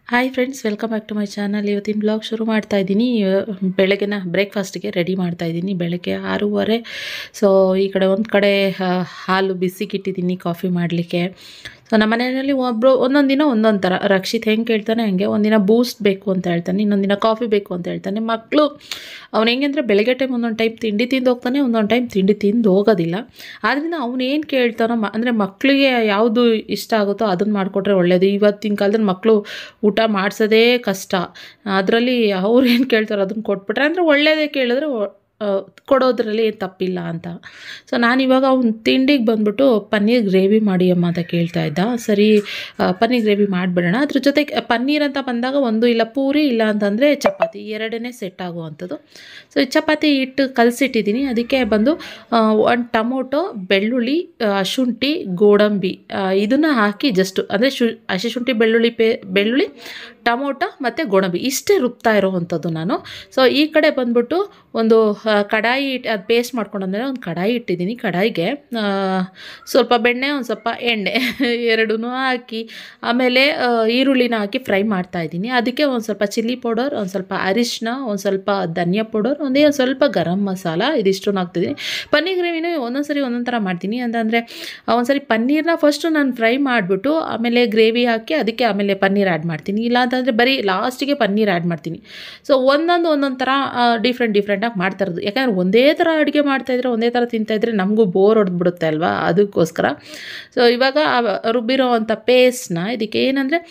hi friends welcome back to my channel ಇವತ್ತಿನ vlog ಶುರು ಮಾಡ್ತಾ ಇದ್ದೀನಿ ಬೆಳಗ್ಗೆನ ಬ್ರೇಕ್ಫಾಸ್ಟಿಗೆ ರೆಡಿ ಮಾಡ್ತಾ ಇದ್ದೀನಿ ಬೆಳಗ್ಗೆ ಆರೂವರೆ ಸೊ ಈ ಕಡೆ ಒಂದು ಕಡೆ ಆ, ಹಾಲು ಬಿಸಿಗಿಟ್ಟಿದ್ದೀನಿ ಕಾಫಿ ಮಾಡಲಿಕ್ಕೆ ಸೊ ನಮ್ಮ ಮನೆಯಲ್ಲಿ ಒಬ್ಬರು ಒಂದೊಂದು ದಿನ ಒಂದೊಂದು ಥರ ರಕ್ಷಿತ್ ಹೆಂಗೆ ಕೇಳ್ತಾನೆ ಹಂಗೆ ಒಂದಿನ ಬೂಸ್ಟ್ ಬೇಕು ಅಂತ ಹೇಳ್ತಾನೆ ಇನ್ನೊಂದು ದಿನ ಕಾಫಿ ಬೇಕು ಅಂತ ಹೇಳ್ತಾನೆ ಮಕ್ಕಳು ಅವ್ನು ಹೆಂಗೆ ಅಂದರೆ ಬೆಳಗ್ಗೆ ಟೈಮ್ ಒಂದೊಂದು ಟೈಮ್ ತಿಂಡಿ ತಿಂದು ಹೋಗ್ತಾನೆ ಒಂದೊಂದು ಟೈಮ್ ತಿಂಡಿ ತಿಂದು ಹೋಗೋದಿಲ್ಲ ಆದ್ದರಿಂದ ಅವನು ಏನು ಕೇಳ್ತಾನೋ ಮ ಅಂದರೆ ಮಕ್ಕಳಿಗೆ ಯಾವುದು ಇಷ್ಟ ಆಗುತ್ತೋ ಅದನ್ನು ಮಾಡಿಕೊಟ್ರೆ ಒಳ್ಳೆಯದು ಇವತ್ತಿನ ಕಾಲದಲ್ಲಿ ಮಕ್ಕಳು ಊಟ ಮಾಡಿಸೋದೇ ಕಷ್ಟ ಅದರಲ್ಲಿ ಅವ್ರು ಏನು ಕೇಳ್ತಾರೋ ಅದನ್ನು ಕೊಟ್ಬಿಟ್ರೆ ಅಂದರೆ ಒಳ್ಳೆಯದೇ ಕೇಳಿದ್ರೆ ಒ- ಆ, ಕೊಡೋದ್ರಲ್ಲಿ ಏನು ತಪ್ಪಿಲ್ಲ ಅಂತ ಸೊ ನಾನು ಇವಾಗ ಅವ್ನು ತಿಂಡಿಗೆ ಬಂದ್ಬಿಟ್ಟು ಪನ್ನೀರ್ ಗ್ರೇವಿ ಮಾಡಿ ಅಮ್ಮ ಅಂತ ಕೇಳ್ತಾ ಇದ್ದ ಸರಿ ಆ, ಪನ್ನೀರ್ ಗ್ರೇವಿ ಮಾಡಿಬಿಡೋಣ ಅದ್ರ ಜೊತೆಗೆ ಪನ್ನೀರ್ ಅಂತ ಬಂದಾಗ ಒಂದು ಇಲ್ಲ ಪೂರಿ ಇಲ್ಲ ಅಂತಂದರೆ ಚಪಾತಿ ಎರಡನೇ ಸೆಟ್ ಆಗುವಂಥದ್ದು ಸೊ ಈ ಚಪಾತಿ ಹಿಟ್ಟು ಕಲಸಿಟ್ಟಿದ್ದೀನಿ ಅದಕ್ಕೆ ಬಂದು ಒಂದು ಟೊಮೊಟೊ ಬೆಳ್ಳುಳ್ಳಿ ಆ, ಶುಂಠಿ ಗೋಡಂಬಿ ಇದನ್ನು ಹಾಕಿ ಜಸ್ಟ್ ಅಂದರೆ ಶು ಹಸಿ ಶುಂಠಿ ಬೆಳ್ಳುಳ್ಳಿ ಪೇ ಬೆಳ್ಳುಳ್ಳಿ ಟೊಮೊಟೊ ಮತ್ತು ಗೋಡಂಬಿ ಇಷ್ಟೇ ರುಬ್ತಾ ಇರೋವಂಥದ್ದು ನಾನು ಸೊ ಈ ಕಡೆ ಬಂದ್ಬಿಟ್ಟು ಒಂದು ಆ, ಕಡಾಯಿ ಇಟ್ಟು ಅದು ಪೇಸ್ಟ್ ಮಾಡ್ಕೊಂಡಂದರೆ ಒಂದು ಕಡಾಯಿ ಇಟ್ಟಿದ್ದೀನಿ ಕಡಾಯಿಗೆ ಆ, ಸ್ವಲ್ಪ ಬೆಣ್ಣೆ ಒಂದು ಸ್ವಲ್ಪ ಎಣ್ಣೆ ಎರಡೂ ಹಾಕಿ ಆಮೇಲೆ ಆ, ಈರುಳ್ಳಿನ ಹಾಕಿ ಫ್ರೈ ಮಾಡ್ತಾ ಇದ್ದೀನಿ ಅದಕ್ಕೆ ಒಂದು ಸ್ವಲ್ಪ ಚಿಲ್ಲಿ ಪೌಡರ್ ಒಂದು ಸ್ವಲ್ಪ ಅರಿಶಿನ ಒಂದು ಸ್ವಲ್ಪ ಧನಿಯಾ ಪೌಡರ್ ಒಂದೇ ಒಂದು ಸ್ವಲ್ಪ ಗರಂ ಮಸಾಲ ಇದಿಷ್ಟು ಹಾಕ್ತಿದ್ದೀನಿ ಪನ್ನೀರ್ ಗ್ರೇವಿನೂ ಒಂದೊಂದು ಸರಿ ಒಂದೊಂದು ಥರ ಮಾಡ್ತೀನಿ ಅಂತಂದರೆ ಒಂದ್ಸರಿ ಪನ್ನೀರ್ನ ಫಸ್ಟು ನಾನು ಫ್ರೈ ಮಾಡಿಬಿಟ್ಟು ಆಮೇಲೆ ಗ್ರೇವಿ ಹಾಕಿ ಅದಕ್ಕೆ ಆಮೇಲೆ ಪನ್ನೀರ್ ಆ್ಯಡ್ ಮಾಡ್ತೀನಿ ಇಲ್ಲ ಅಂತಂದರೆ ಬರೀ ಲಾಸ್ಟಿಗೆ ಪನ್ನೀರ್ ಆ್ಯಡ್ ಮಾಡ್ತೀನಿ ಸೊ ಒಂದೊಂದು ಒಂದೊಂದು ಥರ ಡಿಫ್ರೆಂಟ್ ಡಿಫ್ರೆಂಟಾಗಿ ಮಾಡ್ತಾ ಇರೋದು ಯಾಕಂದರೆ ಒಂದೇ ಥರ ಅಡುಗೆ ಮಾಡ್ತಾಯಿದ್ರೆ ಒಂದೇ ಥರ ತಿಂತಾಯಿದ್ರೆ ನಮಗೂ ಬೋರ್ ಹೊಡೆದ್ಬಿಡುತ್ತೆ ಅಲ್ವಾ ಅದಕ್ಕೋಸ್ಕರ ಸೊ ಇವಾಗ ಆ ರುಬ್ಬಿರೋ ಅಂಥ ಪೇಸ್ಟ್ನ ಇದಕ್ಕೆ ಏನಂದರೆ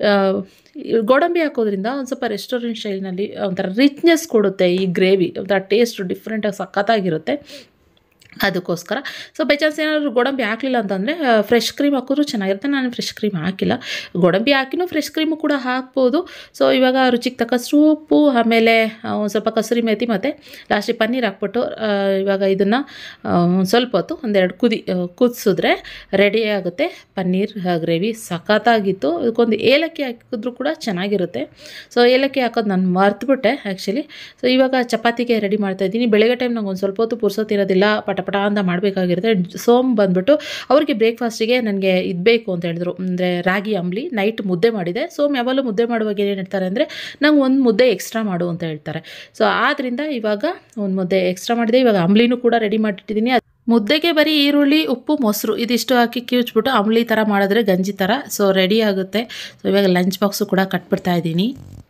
ಗೋಡಂಬಿ ಹಾಕೋದ್ರಿಂದ ಒಂದು ಸ್ವಲ್ಪ ರೆಸ್ಟೋರೆಂಟ್ ಸ್ಟೈಲ್ನಲ್ಲಿ ಒಂಥರ ರಿಚ್ನೆಸ್ ಕೊಡುತ್ತೆ ಈ ಗ್ರೇವಿ ಒಂಥರ ಟೇಸ್ಟ್ ಡಿಫ್ರೆಂಟಾಗಿ ಸಖತ್ತಾಗಿರುತ್ತೆ ಅದಕ್ಕೋಸ್ಕರ ಸೊ ಬೈ ಚಾನ್ಸ್ ಏನಾದರೂ ಗೋಡಂಬಿ ಹಾಕಲಿಲ್ಲ ಅಂತಂದರೆ ಫ್ರೆಶ್ ಕ್ರೀಮ್ ಹಾಕಿದ್ರು ಚೆನ್ನಾಗಿರುತ್ತೆ ನಾನು ಫ್ರೆಶ್ ಕ್ರೀಮ್ ಹಾಕಿಲ್ಲ ಗೋಡಂಬಿ ಹಾಕಿನೂ ಫ್ರೆಶ್ ಕ್ರೀಮು ಕೂಡ ಹಾಕ್ಬೋದು ಸೊ ಇವಾಗ ರುಚಿಗೆ ತಕ್ಕಷ್ಟು ಉಪ್ಪು ಆಮೇಲೆ ಒಂದು ಸ್ವಲ್ಪ ಕಸೂರಿ ಮೇಥಿ ಮತ್ತು ಲಾಸ್ಟಿಗೆ ಪನ್ನೀರ್ ಹಾಕ್ಬಿಟ್ಟು ಆ, ಇವಾಗ ಇದನ್ನು ಒಂದು ಸ್ವಲ್ಪ ಹೊತ್ತು ಒಂದೆರಡು ಕುದಿ ಆ, ಕುದಿಸಿದ್ರೆ ರೆಡಿ ಆಗುತ್ತೆ ಪನ್ನೀರ್ ಗ್ರೇವಿ ಸಖತ್ತಾಗಿತ್ತು ಇದಕ್ಕೊಂದು ಏಲಕ್ಕಿ ಹಾಕಿದ್ರು ಕೂಡ ಚೆನ್ನಾಗಿರುತ್ತೆ ಸೊ ಏಲಕ್ಕಿ ಹಾಕೋದು ನಾನು ಮರ್ತುಬಿಟ್ಟೆ ಆ್ಯಕ್ಚುಲಿ ಸೊ ಇವಾಗ ಚಪಾತಿಗೆ ರೆಡಿ ಮಾಡ್ತಾ ಇದ್ದೀನಿ ಬೆಳಗ್ಗೆ ಟೈಮ್ ನಂಗೆ ಒಂದು ಸ್ವಲ್ಪ ಹೊತ್ತು ಪುರ್ಸೋತಿರೋದಿಲ್ಲ ಪಟ ಪಟ ಅಂತ ಮಾಡಬೇಕಾಗಿರುತ್ತೆ ಸೋಮ್ ಬಂದ್ಬಿಟ್ಟು ಅವ್ರಿಗೆ ಬ್ರೇಕ್ಫಾಸ್ಟಿಗೆ ನನಗೆ ಇದು ಬೇಕು ಅಂತ ಹೇಳಿದ್ರು ಅಂದರೆ ರಾಗಿ ಅಂಬ್ಲಿ ನೈಟ್ ಮುದ್ದೆ ಮಾಡಿದೆ ಸೋಮ್ ಯಾವಾಗಲೂ ಮುದ್ದೆ ಮಾಡುವಾಗ ಏನು ಹೇಳ್ತಾರೆ ಅಂದರೆ ನಂಗೆ ಒಂದು ಮುದ್ದೆ ಎಕ್ಸ್ಟ್ರಾ ಮಾಡು ಅಂತ ಹೇಳ್ತಾರೆ ಸೊ ಆದ್ದರಿಂದ ಇವಾಗ ಒಂದು ಮುದ್ದೆ ಎಕ್ಸ್ಟ್ರಾ ಮಾಡಿದೆ ಇವಾಗ ಅಂಬ್ಲಿನೂ ಕೂಡ ರೆಡಿ ಮಾಡಿಟ್ಟಿದ್ದೀನಿ ಮುದ್ದೆಗೆ ಬರೀ ಈರುಳ್ಳಿ ಉಪ್ಪು ಮೊಸರು ಇದಿಷ್ಟು ಹಾಕಿ ಕಿವುಚ್ಬಿಟ್ಟು ಅಂಬ್ಲಿ ಥರ ಮಾಡಿದ್ರೆ ಗಂಜಿ ಥರ ಸೊ ರೆಡಿ ಆಗುತ್ತೆ ಸೊ ಇವಾಗ ಲಂಚ್ ಬಾಕ್ಸು ಕೂಡ ಕಟ್ಬಿಡ್ತಾ ಇದ್ದೀನಿ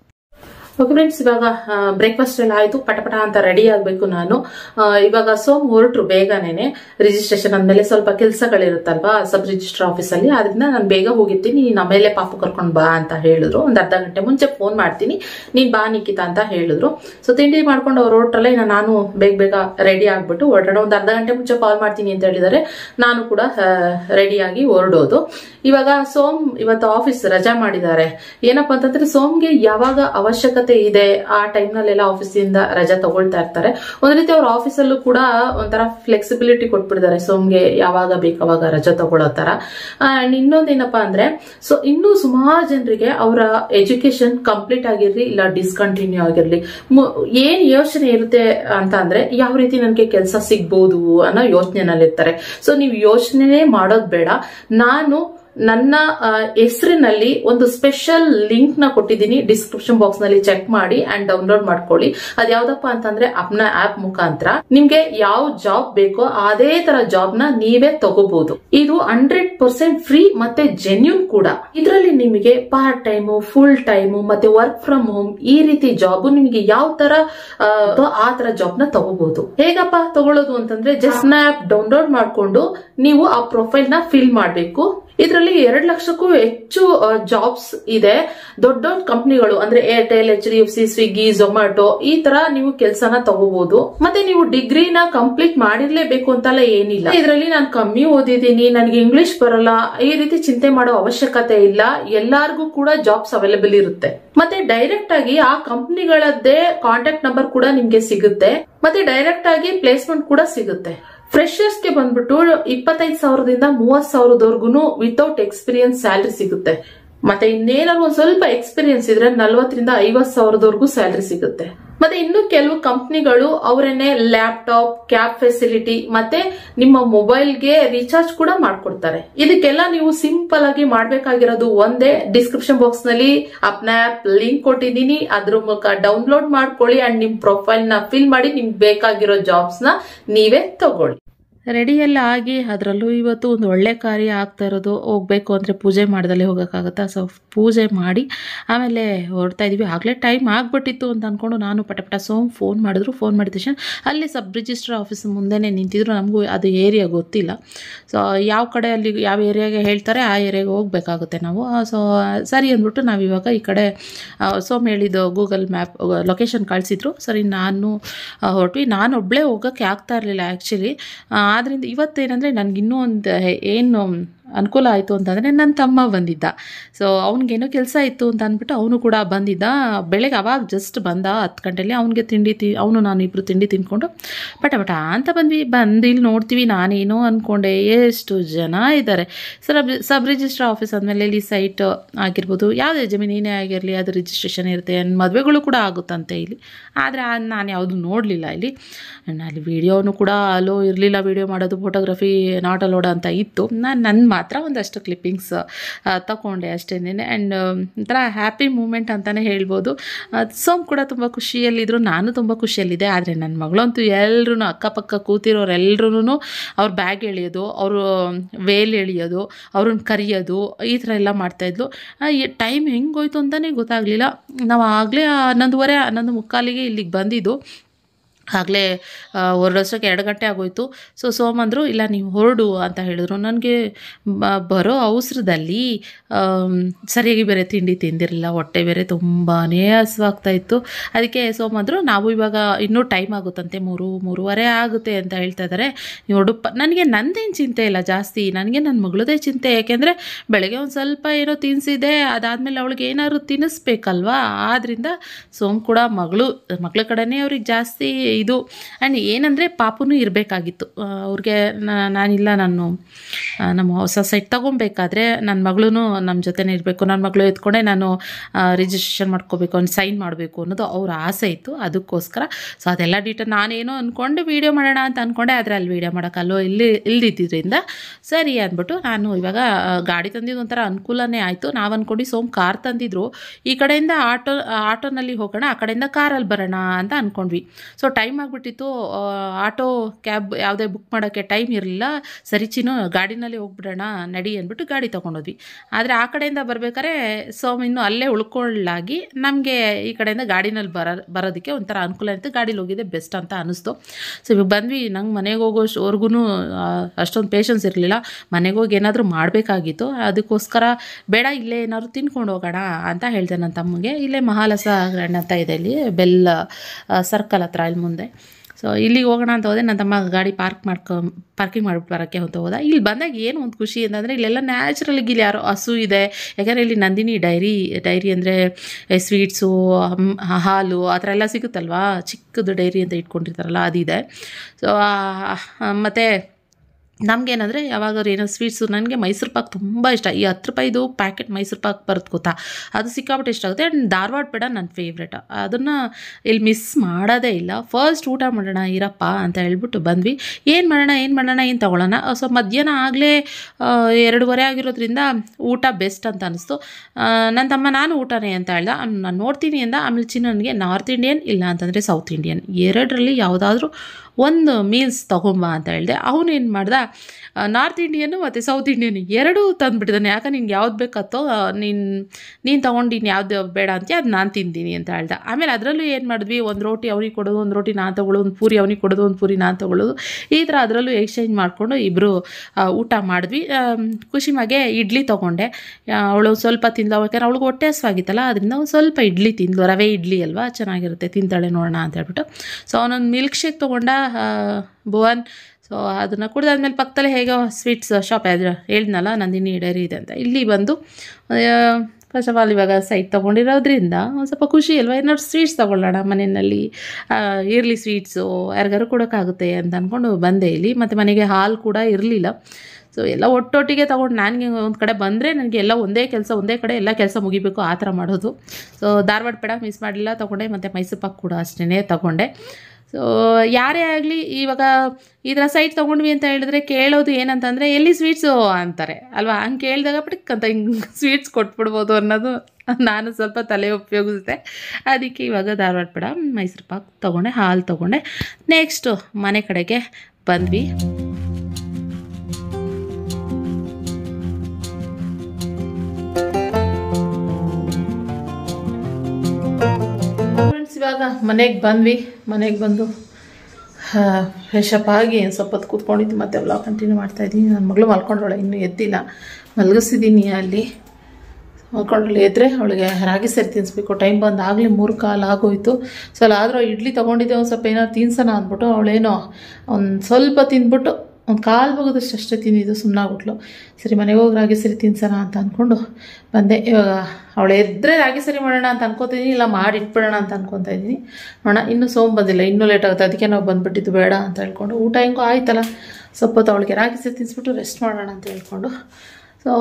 ಓಕೆ ಫ್ರೆಂಡ್ಸ್ ಇವಾಗ ಬ್ರೇಕ್ಫಾಸ್ಟ್ ಎಲ್ಲ ಆಯಿತು ಪಟಪಟ ಅಂತ ರೆಡಿ ಆಗಬೇಕು ನಾನು ಆ, ಇವಾಗ ಸೋಮ್ ಹೊರಟ್ರು ಬೇಗನೆ ರಿಜಿಸ್ಟ್ರೇಷನ್ ಅಂದಮೇಲೆ ಸ್ವಲ್ಪ ಕೆಲಸಗಳಿರುತ್ತಲ್ವಾ ಸಬ್ ರಿಜಿಸ್ಟರ್ ಆಫೀಸಲ್ಲಿ ಅದರಿಂದ ನಾನು ಬೇಗ ಹೋಗಿರ್ತೀನಿ ನೀನು ಆಮೇಲೆ ಪಾಪು ಕರ್ಕೊಂಡು ಬಾ ಅಂತ ಹೇಳಿದ್ರು ಒಂದು ಅರ್ಧ ಗಂಟೆ ಮುಂಚೆ ಫೋನ್ ಮಾಡ್ತೀನಿ ನೀನು ಬಾ ನಿಖಿತಾ ಅಂತ ಹೇಳಿದ್ರು ಸೊ ತಿಂಡಿ ಮಾಡ್ಕೊಂಡು ಅವ್ರು ಹೊರಟ್ರಲ್ಲ ಇನ್ನು ನಾನು ಬೇಗ ಬೇಗ ರೆಡಿ ಆಗ್ಬಿಟ್ಟು ಹೊರಡೋಣ ಒಂದು ಅರ್ಧ ಗಂಟೆ ಮುಂಚೆ ಕಾಲ್ ಮಾಡ್ತೀನಿ ಅಂತ ಹೇಳಿದ್ದಾರೆ ನಾನು ಕೂಡ ರೆಡಿಯಾಗಿ ಹೊರಡೋದು ಇವಾಗ ಸೋಮ್ ಇವತ್ತು ಆಫೀಸ್ ರಜಾ ಮಾಡಿದ್ದಾರೆ ಏನಪ್ಪಾ ಅಂತಂದ್ರೆ ಸೋಮ್ಗೆ ಯಾವಾಗ ಅವಶ್ಯಕತೆ ಇದೆ ಆ ಟೈಮ್ನಲ್ಲೆಲ್ಲ ಆಫೀಸಿಂದ ರಜಾ ತಗೊಳ್ತಾ ಇರ್ತಾರೆ ಒಂದ್ ರೀತಿ ಅವ್ರ ಆಫೀಸಲ್ಲೂ ಕೂಡ ಒಂಥರ ಫ್ಲೆಕ್ಸಿಬಿಲಿಟಿ ಕೊಟ್ಬಿಟ್ಟಿದ್ದಾರೆ ಸೋಮ್ಗೆ ಯಾವಾಗ ಬೇಕು ಅವಾಗ ರಜಾ ತಗೊಳ್ಳೋ ತರ ಅಂಡ್ ಇನ್ನೊಂದೇನಪ್ಪಾ ಅಂದ್ರೆ ಸೊ ಇನ್ನೂ ಸುಮಾರು ಜನರಿಗೆ ಅವರ ಎಜುಕೇಶನ್ ಕಂಪ್ಲೀಟ್ ಆಗಿರ್ಲಿ ಇಲ್ಲ ಡಿಸ್ಕಂಟಿನ್ಯೂ ಆಗಿರ್ಲಿ ಮು- ಏನ್ ಯೋಚನೆ ಇರುತ್ತೆ ಅಂತ ಅಂದ್ರೆ ಯಾವ ರೀತಿ ನನಗೆ ಕೆಲಸ ಸಿಗ್ಬೋದು ಅನ್ನೋ ಯೋಚನೆನಲ್ಲಿರ್ತಾರೆ ಸೊ ನೀವು ಯೋಚನೆ ಮಾಡೋದ್ ಬೇಡ ನಾನು ನನ್ನ ಹೆಸರಿನಲ್ಲಿ ಒಂದು ಸ್ಪೆಷಲ್ ಲಿಂಕ್ ನ ಕೊಟ್ಟಿದ್ದೀನಿ ಡಿಸ್ಕ್ರಿಪ್ಷನ್ ಬಾಕ್ಸ್ ನಲ್ಲಿ ಚೆಕ್ ಮಾಡಿ ಅಂಡ್ ಡೌನ್ಲೋಡ್ ಮಾಡ್ಕೊಳ್ಳಿ ಅದ್ ಯಾವ್ದಪ್ಪ ಅಂತಂದ್ರೆ ಅಪ್ನ ಆಪ್ ಮುಖಾಂತರ ನಿಮ್ಗೆ ಯಾವ ಜಾಬ್ ಬೇಕೋ ಅದೇ ತರ ಜಾಬ್ ನ ನೀವೇ ತಗೋಬಹುದು ಇದು ಹಂಡ್ರೆಡ್ ಪರ್ಸೆಂಟ್ ಫ್ರೀ ಮತ್ತೆ ಜೆನ್ಯೂನ್ ಕೂಡ ಇದರಲ್ಲಿ ನಿಮಗೆ ಪಾರ್ಟ್ ಟೈಮು ಫುಲ್ ಟೈಮು ಮತ್ತೆ ವರ್ಕ್ ಫ್ರಮ್ ಹೋಮ್ ಈ ರೀತಿ ಜಾಬ್ ನಿಮಗೆ ಯಾವ ತರ ಆ, ಆ ತರ ಜಾಬ್ ನ ತಗೋಬಹುದು ಹೇಗಪ್ಪ ತಗೊಳ್ಳೋದು ಅಂತಂದ್ರೆ ಜಸ್ಟ್ ಆಪ್ ಡೌನ್ಲೋಡ್ ಮಾಡ್ಕೊಂಡು ನೀವು ಆ ಪ್ರೊಫೈಲ್ ನ ಫಿಲ್ ಮಾಡಬೇಕು ಇದರಲ್ಲಿ ಎರಡು ಲಕ್ಷಕ್ಕೂ ಹೆಚ್ಚು ಜಾಬ್ಸ್ ಇದೆ ದೊಡ್ಡ ದೊಡ್ಡ ಕಂಪನಿಗಳು ಅಂದ್ರೆ Airtel H D F C Swiggy Zomato ಈ ತರ ನೀವು ಕೆಲಸನ ತಗೋಬಹುದು ಮತ್ತೆ ನೀವು ಡಿಗ್ರಿನ ಕಂಪ್ಲೀಟ್ ಮಾಡಿರ್ಲೇಬೇಕು ಅಂತೆಲ್ಲ ಏನಿಲ್ಲ ಇದರಲ್ಲಿ ನಾನು ಕಮ್ಮಿ ಓದಿದ್ದೀನಿ ನನಗೆ ಇಂಗ್ಲಿಷ್ ಬರಲ್ಲ ಈ ರೀತಿ ಚಿಂತೆ ಮಾಡೋ ಅವಶ್ಯಕತೆ ಇಲ್ಲ ಎಲ್ಲಾರ್ಗೂ ಕೂಡ ಜಾಬ್ಸ್ ಅವೈಲೇಬಲ್ ಇರುತ್ತೆ ಮತ್ತೆ ಡೈರೆಕ್ಟ್ ಆಗಿ ಆ ಕಂಪನಿಗಳದ್ದೇ ಕಾಂಟ್ಯಾಕ್ಟ್ ನಂಬರ್ ಕೂಡ ನಿಮ್ಗೆ ಸಿಗುತ್ತೆ ಮತ್ತೆ ಡೈರೆಕ್ಟ್ ಆಗಿ ಪ್ಲೇಸ್ಮೆಂಟ್ ಕೂಡ ಸಿಗುತ್ತೆ ಫ್ರೆಶರ್ಸ್ ಗೆ ಬಂದ್ಬಿಟ್ಟು ಇಪ್ಪತ್ತೈದು ಸಾವಿರದಿಂದ ಮೂವತ್ ಸಾವಿರದವರೆಗೂ ವಿತೌಟ್ ಎಕ್ಸ್ಪೀರಿಯನ್ಸ್ ಸ್ಯಾಲ್ರಿ ಸಿಗುತ್ತೆ ಮತ್ತೆ ಇನ್ನೇನಾದ್ರು ಒಂದ್ ಸ್ವಲ್ಪ ಎಕ್ಸ್ಪೀರಿಯನ್ಸ್ ಇದ್ರೆ ನಲ್ವತ್ತರಿಂದ ಐವತ್ ಸಾವಿರದವರೆಗೂ ಸ್ಯಾಲ್ರಿ ಸಿಗುತ್ತೆ ಮತ್ತೆ ಇನ್ನು ಕೆಲವು ಕಂಪ್ನಿಗಳು ಅವರನ್ನೇ ಲ್ಯಾಪ್ಟಾಪ್ ಕ್ಯಾಬ್ ಫೆಸಿಲಿಟಿ ಮತ್ತೆ ನಿಮ್ಮ ಮೊಬೈಲ್ಗೆ ರೀಚಾರ್ಜ್ ಕೂಡ ಮಾಡ್ಕೊಡ್ತಾರೆ ಇದಕ್ಕೆಲ್ಲ ನೀವು ಸಿಂಪಲ್ ಆಗಿ ಮಾಡ್ಬೇಕಾಗಿರೋದು ಒಂದೇ ಡಿಸ್ಕ್ರಿಪ್ಷನ್ ಬಾಕ್ಸ್ ನಲ್ಲಿ ಅಪ್ನಾಪ್ ಲಿಂಕ್ ಕೊಟ್ಟಿದ್ದೀನಿ ಅದ್ರ ಮೂಲಕ ಡೌನ್ಲೋಡ್ ಮಾಡ್ಕೊಳ್ಳಿ ಅಂಡ್ ನಿಮ್ ಪ್ರೊಫೈಲ್ ನ ಫಿಲ್ ಮಾಡಿ ನಿಮ್ಗೆ ಬೇಕಾಗಿರೋ ಜಾಬ್ಸ್ ನ ನೀವೇ ತಗೊಳ್ಳಿ ರೆಡಿ ಎಲ್ಲ ಆಗಿ ಅದರಲ್ಲೂ ಇವತ್ತು ಒಂದು ಒಳ್ಳೆ ಕಾರ್ಯ ಆಗ್ತಾ ಇರೋದು ಹೋಗ್ಬೇಕು ಅಂದರೆ ಪೂಜೆ ಮಾಡ್ದಲ್ಲೇ ಹೋಗೋಕ್ಕಾಗತ್ತಾ ಸೊ ಪೂಜೆ ಮಾಡಿ ಆಮೇಲೆ ಹೊರಡ್ತಾ ಇದೀವಿ ಆಗಲೇ ಟೈಮ್ ಆಗಿಬಿಟ್ಟಿತ್ತು ಅಂತ ಅಂದ್ಕೊಂಡು ನಾನು ಪಟ ಪಟ ಸೋಮ್ ಫೋನ್ ಮಾಡಿದ್ರು ಫೋನ್ ಮಾಡಿದ ತಕ್ಷಣ ಅಲ್ಲಿ ಸಬ್ ರಿಜಿಸ್ಟ್ರ್ ಆಫೀಸ್ ಮುಂದೆನೇ ನಿಂತಿದ್ರು ನಮಗೂ ಅದು ಏರಿಯಾ ಗೊತ್ತಿಲ್ಲ ಸೊ ಯಾವ ಕಡೆ ಅಲ್ಲಿ ಯಾವ ಏರಿಯಾಗೆ ಹೇಳ್ತಾರೆ ಆ ಏರಿಯಾಗೆ ಹೋಗ್ಬೇಕಾಗುತ್ತೆ ನಾವು ಸೊ ಸರಿ ಅಂದ್ಬಿಟ್ಟು ನಾವು ಇವಾಗ ಈ ಕಡೆ ಆ, ಸೋಮ್ ಹೇಳಿದ್ದು ಗೂಗಲ್ ಮ್ಯಾಪ್ ಲೊಕೇಶನ್ ಕಳಿಸಿದ್ರು ಸರಿ ನಾನು ಆ, ಹೊರಟ್ವಿ ನಾನು ಒಬ್ಬಳೇ ಹೋಗೋಕ್ಕೆ ಆಗ್ತಾ ಇರಲಿಲ್ಲ ಆ್ಯಕ್ಚುಲಿ ಆದ್ದರಿಂದ ಇವತ್ತೇನೆಂದರೆ ನನಗೆ ಇನ್ನೂ ಒಂದು ಏನು ಅನುಕೂಲ ಆಯಿತು ಅಂತಂದರೆ ನನ್ನ ತಮ್ಮ ಬಂದಿದ್ದ ಸೊ ಅವ್ನಿಗೇನೋ ಕೆಲಸ ಇತ್ತು ಅಂತ ಅಂದ್ಬಿಟ್ಟು ಅವನು ಕೂಡ ಬಂದಿದ್ದ ಬೆಳಗ್ಗೆ ಅವಾಗ ಜಸ್ಟ್ ಬಂದ ಹತ್ತು ಗಂಟೆಲಿ ಅವನಿಗೆ ತಿಂಡಿ ತಿ ಅವನು ನಾನು ಇಬ್ಬರು ತಿಂಡಿ ತಿಂದ್ಕೊಂಡು ಪಟ ಪಟ ಅಂತ ಬಂದ್ವಿ ಬಂದು ಇಲ್ಲಿ ನೋಡ್ತೀವಿ ನಾನೇನೋ ಅಂದ್ಕೊಂಡೆ ಎಷ್ಟು ಜನ ಇದ್ದಾರೆ ಸಬ್ ಸಬ್ ರಿಜಿಸ್ಟ್ರ್ ಆಫೀಸ್ ಆದಮೇಲೆ ಇಲ್ಲಿ ಸೈಟ್ ಆಗಿರ್ಬೋದು ಯಾವುದೇ ಜಮೀನು ಏನೇ ಆಗಿರಲಿ ಅದು ರಿಜಿಸ್ಟ್ರೇಷನ್ ಇರುತ್ತೆ and ಮದುವೆಗಳು ಕೂಡ ಆಗುತ್ತಂತೆ ಇಲ್ಲಿ ಆದರೆ ನಾನು ಯಾವುದು ನೋಡಲಿಲ್ಲ ಇಲ್ಲಿ ಆ್ಯಂಡ್ ಅಲ್ಲಿ ವೀಡಿಯೋನು ಕೂಡ ಅಲೋ ಇರಲಿಲ್ಲ ವೀಡಿಯೋ ಮಾಡೋದು ಫೋಟೋಗ್ರಫಿ ನಾಟ್ ಅಲೋಡ್ ಅಂತ ಇತ್ತು ನಾನು ನನ್ನ ಮಾತ್ರ ಒಂದಷ್ಟು ಕ್ಲಿಪ್ಪಿಂಗ್ಸ್ ತಗೊಂಡೆ ಅಷ್ಟೇನೆ ಆ್ಯಂಡ್ ಒಂಥರ ಹ್ಯಾಪಿ ಮೂಮೆಂಟ್ ಅಂತಲೇ ಹೇಳ್ಬೋದು ಸೋಮ್ ಕೂಡ ತುಂಬ ಖುಷಿಯಲ್ಲಿದ್ದರು ನಾನು ತುಂಬ ಖುಷಿಯಲ್ಲಿದ್ದೆ ಆದರೆ ನನ್ನ ಮಗಳಂತೂ ಎಲ್ಲರೂ ಅಕ್ಕಪಕ್ಕ ಕೂತಿರೋರೆಲ್ಲರೂ ಅವ್ರ ಬ್ಯಾಗ್ ಎಳಿಯೋದು ಅವರು ವೇಲ್ ಎಳಿಯೋದು ಅವ್ರನ್ನ ಕರೆಯೋದು ಈ ಥರ ಎಲ್ಲ ಮಾಡ್ತಾಯಿದ್ಲು ಟೈಮ್ ಹೆಂಗೋಯ್ತು ಅಂತಲೇ ಗೊತ್ತಾಗಲಿಲ್ಲ ನಾವು ಆಗಲೇ ಹನ್ನೊಂದುವರೆ ಹನ್ನೊಂದು ಮುಕ್ಕಾಲಿಗೆ ಇಲ್ಲಿಗೆ ಬಂದಿದ್ದು ಆಗಲೇ ಹೊರಡೋಷ್ಟಕ್ಕೆ ಎರಡು ಗಂಟೆ ಆಗೋಯ್ತು ಸೊ ಸೋಮಂದರು ಇಲ್ಲ ನೀವು ಹೊರಡು ಅಂತ ಹೇಳಿದ್ರು ನನಗೆ ಬರೋ ಅವಸರದಲ್ಲಿ ಸರಿಯಾಗಿ ಬೇರೆ ತಿಂಡಿ ತಿಂದಿರಲಿಲ್ಲ ಹೊಟ್ಟೆ ಬೇರೆ ತುಂಬಾ ಹಸುವಾಗ್ತಾ ಇತ್ತು ಅದಕ್ಕೆ ಸೋಮಂದರು ನಾವು ಇವಾಗ ಇನ್ನೂ ಟೈಮ್ ಆಗುತ್ತಂತೆ ಮೂರು ಮೂರುವರೆ ಆಗುತ್ತೆ ಅಂತ ಹೇಳ್ತಾ ಇದ್ದಾರೆ ನೀವು ಉಡುಪ ನನಗೆ ನಂದೇನು ಚಿಂತೆ ಇಲ್ಲ ಜಾಸ್ತಿ ನನಗೆ ನನ್ನ ಮಗಳದೇ ಚಿಂತೆ ಯಾಕೆಂದರೆ ಬೆಳಗ್ಗೆ ಒಂದು ಸ್ವಲ್ಪ ಏನೋ ತಿನ್ನಿಸಿದೆ ಅದಾದಮೇಲೆ ಅವಳಿಗೆ ಏನಾದ್ರು ತಿನ್ನಿಸ್ಬೇಕಲ್ವಾ ಆದ್ದರಿಂದ ಸೋಮ್ ಕೂಡ ಮಗಳು ಮಗಳ ಕಡೆನೇ ಅವ್ರಿಗೆ ಜಾಸ್ತಿ ಇದು ಆ್ಯಂಡ್ ಏನಂದರೆ ಪಾಪುನೂ ಇರಬೇಕಾಗಿತ್ತು ಅವ್ರಿಗೆ ನಾನಿಲ್ಲ ನಾನು ಆ, ನಮ್ಮ ಹೊಸ ಸೈಟ್ ತೊಗೊಬೇಕಾದ್ರೆ ನನ್ನ ಮಗಳೂ ನಮ್ಮ ಜೊತೆನೇ ಇರಬೇಕು ನನ್ನ ಮಗಳು ಎತ್ಕೊಂಡೆ ನಾನು ರಿಜಿಸ್ಟ್ರೇಷನ್ ಮಾಡ್ಕೋಬೇಕು ಅವ್ನು ಸೈನ್ ಮಾಡಬೇಕು ಅನ್ನೋದು ಅವ್ರ ಆಸೆ ಇತ್ತು ಅದಕ್ಕೋಸ್ಕರ ಸೊ ಅದೆಲ್ಲ ಡೀಟೇಲ್ ನಾನೇನೋ ಅಂದ್ಕೊಂಡು ವೀಡಿಯೋ ಮಾಡೋಣ ಅಂತ ಅಂದ್ಕೊಂಡೆ ಆದರೆ ಅಲ್ಲಿ ವೀಡಿಯೋ ಮಾಡೋಕ್ಕಲ್ಲೋ ಇಲ್ಲಿ ಇಲ್ದಿದ್ದರಿಂದ ಸರಿ ಅಂದ್ಬಿಟ್ಟು ನಾನು ಇವಾಗ ಆ, ಗಾಡಿ ತಂದಿದ್ದು ಒಂಥರ ಅನುಕೂಲನೇ ಆಯಿತು ನಾವು ಅಂದ್ಕೊಂಡು ಸೋಮ್ ಕಾರ್ ತಂದಿದ್ರು ಈ ಕಡೆಯಿಂದ ಆಟೋ ಆಟೋನಲ್ಲಿ ಹೋಗೋಣ ಆ ಕಡೆಯಿಂದ ಕಾರಲ್ಲಿ ಬರೋಣ ಅಂತ ಅಂದ್ಕೊಂಡ್ವಿ ಸೊ ಟೈಮ್ ಆಗಿಬಿಟ್ಟಿತ್ತು ಆಟೋ ಕ್ಯಾಬ್ ಯಾವುದೇ ಬುಕ್ ಮಾಡೋಕ್ಕೆ ಟೈಮ್ ಇರಲಿಲ್ಲ ಸರಿ ಚಿನ್ನು ಗಾಡಿನಲ್ಲಿ ಹೋಗ್ಬಿಡೋಣ ನಡಿ ಅಂದ್ಬಿಟ್ಟು ಗಾಡಿ ತೊಗೊಂಡೋದ್ವಿ ಆದರೆ ಆ ಕಡೆಯಿಂದ ಬರ್ಬೇಕಾದ್ರೆ ಸೋಮ್ ಇನ್ನು ಅಲ್ಲೇ ಉಳ್ಕೊಳ್ಳಾಗಿ ನಮಗೆ ಈ ಕಡೆಯಿಂದ ಗಾಡಿನಲ್ಲಿ ಬರೋ ಬರೋದಕ್ಕೆ ಒಂಥರ ಅನುಕೂಲ ಇತ್ತು ಗಾಡೀಲಿ ಹೋಗಿದ್ದೆ ಬೆಸ್ಟ್ ಅಂತ ಅನ್ನಿಸ್ತು ಸೊ ಇವಾಗ ಬಂದ್ವಿ ನಂಗೆ ಮನೆಗೆ ಹೋಗೋಷ್ಟವರೆಗೂ ಅಷ್ಟೊಂದು ಪೇಷನ್ಸ್ ಇರಲಿಲ್ಲ ಮನೆಗೆ ಹೋಗಿ ಏನಾದರೂ ಮಾಡಬೇಕಾಗಿತ್ತು ಅದಕ್ಕೋಸ್ಕರ ಬೇಡ ಇಲ್ಲೇ ಏನಾದ್ರು ತಿನ್ಕೊಂಡು ಹೋಗೋಣ ಅಂತ ಹೇಳಿದೆ ನನ್ನ ತಮ್ಮಗೆ ಇಲ್ಲೇ ಮಹಾಲಸ ಗ್ರ್ಯಾಂಡ್ ಅಂತ ಇದೆ ಇಲ್ಲಿ ಬೆಲ್ ಸರ್ಕಲ್ ಹತ್ರ ಇಲ್ಲಿ ಮುಂದೆ ಸೊ ಇಲ್ಲಿಗೆ ಹೋಗೋಣ ಅಂತ ಹೋದೆ ನನ್ನ ತಮ್ಮ ಗಾಡಿ ಪಾರ್ಕ್ ಮಾಡ್ಕೊ ಪಾರ್ಕಿಂಗ್ ಮಾಡಿಬಿಟ್ಟು ಬರೋಕ್ಕೆ ಅಂತ ಹೋದ ಇಲ್ಲಿ ಬಂದಾಗ ಏನು ಒಂದು ಖುಷಿ ಅಂತಂದರೆ ಇಲ್ಲೆಲ್ಲ ನ್ಯಾಚುರಲ್ ಇಲ್ಲಿ ಯಾರೋ ಹಸು ಇದೆ ಯಾಕಂದರೆ ಇಲ್ಲಿ ನಂದಿನಿ ಡೈರಿ ಡೈರಿ ಅಂದರೆ ಸ್ವೀಟ್ಸು ಹಾಲು ಆ ಥರ ಎಲ್ಲ ಸಿಗುತ್ತಲ್ವಾ ಚಿಕ್ಕದು ಡೈರಿ ಅಂತ ಇಟ್ಕೊಂಡಿರ್ತಾರಲ್ಲ ಅದಿದೆ ಸೊ ಮತ್ತು ನಮಗೇನಂದರೆ ಯಾವಾಗಾದ್ರು ಏನೋ ಸ್ವೀಟ್ಸು ನನಗೆ ಮೈಸೂರು ಪಾಕ್ ತುಂಬ ಇಷ್ಟ ಈ ಹತ್ತು ರೂಪಾಯಿದು ಪ್ಯಾಕೆಟ್ ಮೈಸೂರು ಪಾಕ್ ಬರುತ್ತೆ ಗೊತ್ತಾ ಅದು ಸಿಕ್ಕಾಪಟ್ಟೆ ಇಷ್ಟ ಆಗುತ್ತೆ ಆ್ಯಂಡ್ ಧಾರವಾಡ ಪೇಡ ನನ್ನ ಫೇವ್ರೇಟ್ ಅದನ್ನು ಇಲ್ಲಿ ಮಿಸ್ ಮಾಡೋದೇ ಇಲ್ಲ ಫಸ್ಟ್ ಊಟ ಮಾಡೋಣ ಇರಪ್ಪ ಅಂತ ಹೇಳ್ಬಿಟ್ಟು ಬಂದ್ವಿ ಏನು ಮಾಡೋಣ ಏನು ಮಾಡೋಣ ಏನು ತೊಗೊಳ್ಳೋಣ ಸೊ ಮಧ್ಯಾಹ್ನ ಆಗಲೇ ಎರಡೂವರೆ ಆಗಿರೋದ್ರಿಂದ ಊಟ ಬೆಸ್ಟ್ ಅಂತ ಅನಿಸ್ತು ನನ್ನ ತಮ್ಮ ನಾನು ಊಟನೇ ಅಂತ ಹೇಳ್ದ ನಾನು ನೋಡ್ತೀನಿ ಅಂದ ಆಮೇಲೆ ಚಿನ್ನ ನನಗೆ ನಾರ್ತ್ ಇಂಡಿಯನ್ ಇಲ್ಲ ಅಂತಂದರೆ ಸೌತ್ ಇಂಡಿಯನ್ ಎರಡರಲ್ಲಿ ಯಾವುದಾದ್ರೂ ಒಂದು ಮೀಲ್ಸ್ ತೊಗೊಂಬ ಅಂತ ಹೇಳಿದೆ ಅವನು ಏನು ಮಾಡ್ದ ನಾರ್ತ್ ಇಂಡಿಯನು ಮತ್ತು ಸೌತ್ ಇಂಡಿಯನ್ ಎರಡೂ ತಂದುಬಿಟ್ಟಿದ್ದಾನೆ ಯಾಕೆ ನಿಂಗೆ ಯಾವ್ದು ಬೇಕತ್ತೋ ನೀನು ನೀನು ತೊಗೊಂಡು ಇನ್ನು ಯಾವ್ದು ಬೇಡ ಅಂತೀಯ ಅದು ನಾನು ತಿಂತೀನಿ ಅಂತ ಹೇಳ್ದ ಆಮೇಲೆ ಅದರಲ್ಲೂ ಏನು ಮಾಡಿದ್ವಿ ಒಂದು ರೋಟಿ ಅವ್ನಿಗೆ ಕೊಡೋದು ಒಂದು ರೋಟಿ ನಾನು ತೊಗೊಳ್ಳೋದು ಒಂದು ಪೂರಿ ಅವ್ನಿಗೆ ಕೊಡೋದು ಒಂದು ಪೂರಿ ನಾನು ತೊಗೊಳ್ಳೋದು ಈ ಥರ ಅದರಲ್ಲೂ ಎಕ್ಸ್ಚೇಂಜ್ ಮಾಡಿಕೊಂಡು ಇಬ್ಬರು ಊಟ ಮಾಡಿದ್ವಿ ಖುಷಿಮಾಗೆ ಇಡ್ಲಿ ತೊಗೊಂಡೆ ಅವಳು ಸ್ವಲ್ಪ ತಿಂದ್ಲು ಯಾಕಂದ್ರೆ ಅವಳಿಗೆ ಹೊಟ್ಟೆ ಹಸುವಾಗಿತ್ತಲ್ಲ ಅದರಿಂದ ಒಂದು ಸ್ವಲ್ಪ ಇಡ್ಲಿ ತಿಂದ್ಲು ರವೆ ಇಡ್ಲಿ ಅಲ್ವಾ ಚೆನ್ನಾಗಿರುತ್ತೆ ತಿಂತಾಳೆ ನೋಡೋಣ ಅಂತ ಹೇಳ್ಬಿಟ್ಟು ಸೊ ಅವನೊಂದು ಮಿಲ್ಕ್ ಶೇಕ್ ತೊಗೊಂಡ ಭುವನ್ ಸೊ ಅದನ್ನು ಕುಡ್ದಾದ್ಮೇಲೆ ಪಕ್ಕದಲ್ಲೇ ಹೇಗೋ ಸ್ವೀಟ್ಸ್ ಶಾಪ್ ಆದ್ರೆ ಹೇಳಿದ್ನಲ್ಲ ನಂದಿನಿ ಡೈರಿ ಇದೆ ಅಂತ ಇಲ್ಲಿ ಬಂದು ಫಸ್ಟ್ ಆಫ್ ಆಲ್ ಇವಾಗ ಸೈಟ್ ತೊಗೊಂಡಿರೋದ್ರಿಂದ ಒಂದು ಸ್ವಲ್ಪ ಖುಷಿ ಅಲ್ವಾ ಏನಾದ್ರು ಸ್ವೀಟ್ಸ್ ತೊಗೊಳ್ಳೋಣ ಮನೆಯಲ್ಲಿ ಇರಲಿ ಸ್ವೀಟ್ಸು ಯಾರಿಗಾರು ಕೊಡೋಕ್ಕಾಗುತ್ತೆ ಅಂತ ಅಂದ್ಕೊಂಡು ಬಂದೆ ಇಲ್ಲಿ ಮತ್ತು ಮನೆಗೆ ಹಾಲು ಕೂಡ ಇರಲಿಲ್ಲ ಸೊ ಎಲ್ಲ ಒಟ್ಟೊಟ್ಟಿಗೆ ತೊಗೊಂಡು ನನಗೆ ಒಂದು ಕಡೆ ಬಂದರೆ ನನಗೆ ಎಲ್ಲ ಒಂದೇ ಕೆಲಸ ಒಂದೇ ಕಡೆ ಎಲ್ಲ ಕೆಲಸ ಮುಗಿಬೇಕು ಆ ಥರ ಮಾಡೋದು ಸೊ ಧಾರವಾಡ ಪೇಡ ಮಿಸ್ ಮಾಡಲಿಲ್ಲ ತೊಗೊಂಡೆ ಮತ್ತು ಮೈಸೂರು ಪಾಕ್ ಕೂಡ ಅಷ್ಟೇ ತೊಗೊಂಡೆ ಸೊ ಯಾರೇ ಆಗಲಿ ಇವಾಗ ಈ ಥರ ಸೈಟ್ ತೊಗೊಂಡ್ವಿ ಅಂತ ಹೇಳಿದ್ರೆ ಕೇಳೋದು ಏನಂತಂದರೆ ಎಲ್ಲಿ ಸ್ವೀಟ್ಸು ಅಂತಾರೆ ಅಲ್ವಾ ಹಂಗೆ ಕೇಳಿದಾಗ ಪಟಿಕ್ ಅಂತ ಹಿಂಗೆ ಸ್ವೀಟ್ಸ್ ಕೊಟ್ಬಿಡ್ಬೋದು ಅನ್ನೋದು ನಾನು ಸ್ವಲ್ಪ ತಲೆ ಉಪಯೋಗಿಸಿದೆ ಅದಕ್ಕೆ ಇವಾಗ ಧಾರವಾಡ ಪೇಡ ಮೈಸೂರು ಪಾಕ್ ತೊಗೊಂಡೆ ಹಾಲು ತೊಗೊಂಡೆ ನೆಕ್ಸ್ಟು ಮನೆ ಕಡೆಗೆ ಬಂದ್ವಿ ಫ್ರೆಂಡ್ಸ್ ಇವಾಗ ಮನೆಗೆ ಬಂದ್ವಿ ಮನೆಗೆ ಬಂದು ಫ್ರೆಶ್ ಅಪ್ ಆಗಿ ಸ್ವಲ್ಪ ಹೊತ್ತು ಕೂತ್ಕೊಂಡಿದ್ದು ಮತ್ತೆ ವ್ಲಾಗ್ ಕಂಟಿನ್ಯೂ ಮಾಡ್ತಾಯಿದ್ದೀನಿ ನನ್ನ ಮಗಳು ಮಲ್ಕೊಂಡವಳೆ ಇನ್ನೂ ಎದ್ದಿಲ್ಲ ಮಲಗಿಸಿದ್ದೀನಿ ಅಲ್ಲಿ ಮಲ್ಕೊಂಡವಳು ಎದ್ದರೆ ಅವಳಿಗೆ ರಾಗಿ ಸರಿ ತಿನ್ನಿಸ್ಬೇಕು ಟೈಮ್ ಬಂದು ಆಗಲೇ ಮೂರು ಕಾಲು ಆಗೋಯ್ತು ಸೊ ಅಲ್ಲ ಆದರೂ ಇಡ್ಲಿ ತೊಗೊಂಡಿದ್ದೆ ಒಂದು ಸ್ವಲ್ಪ ಏನಾದ್ರು ತಿನ್ಸೋಣ ಅಂದ್ಬಿಟ್ಟು ಅವಳೇನೋ ಒಂದು ಸ್ವಲ್ಪ ತಿಂದ್ಬಿಟ್ಟು ಒಂದು ಕಾಲು ಬಗೋದಷ್ಟು ಅಷ್ಟೇ ತಿಂದಿದ್ದು ಸುಮ್ಮನಾಗ್ಬಿಟ್ಲು ಸರಿ ಮನೆಗೆ ಹೋಗಿ ರಾಗಿ ಸರಿ ತಿನ್ಸೋಣ ಅಂತ ಅಂದ್ಕೊಂಡು ಬಂದೆ ಇವಾಗ ಅವಳು ಎದ್ದರೆ ರಾಗಿ ಸರಿ ಮಾಡೋಣ ಅಂತ ಅನ್ಕೋತಿದ್ದೀನಿ ಇಲ್ಲ ಮಾಡಿ ಇಟ್ಬಿಡೋಣ ಅಂತ ಅನ್ಕೊತಾ ಇದ್ದೀನಿ ನೋಡೋಣ ಇನ್ನೂ ಸೋಮ್ ಬಂದಿಲ್ಲ ಇನ್ನೂ ಲೇಟ್ ಆಗುತ್ತೆ ಅದಕ್ಕೆ ನಾವು ಬಂದುಬಿಟ್ಟಿದ್ದು ಬೇಡ ಅಂತ ಹೇಳ್ಕೊಂಡು ಊಟ ಹೆಂಗೋ ಆಯ್ತಲ್ಲ ಸ್ವಲ್ಪ ಹೊತ್ತು ಅವಳಿಗೆ ರಾಗಿ ಸರಿ ತಿನ್ನಿಸ್ಬಿಟ್ಟು ರೆಸ್ಟ್ ಮಾಡೋಣ ಅಂತ ಹೇಳ್ಕೊಂಡು ಸೊ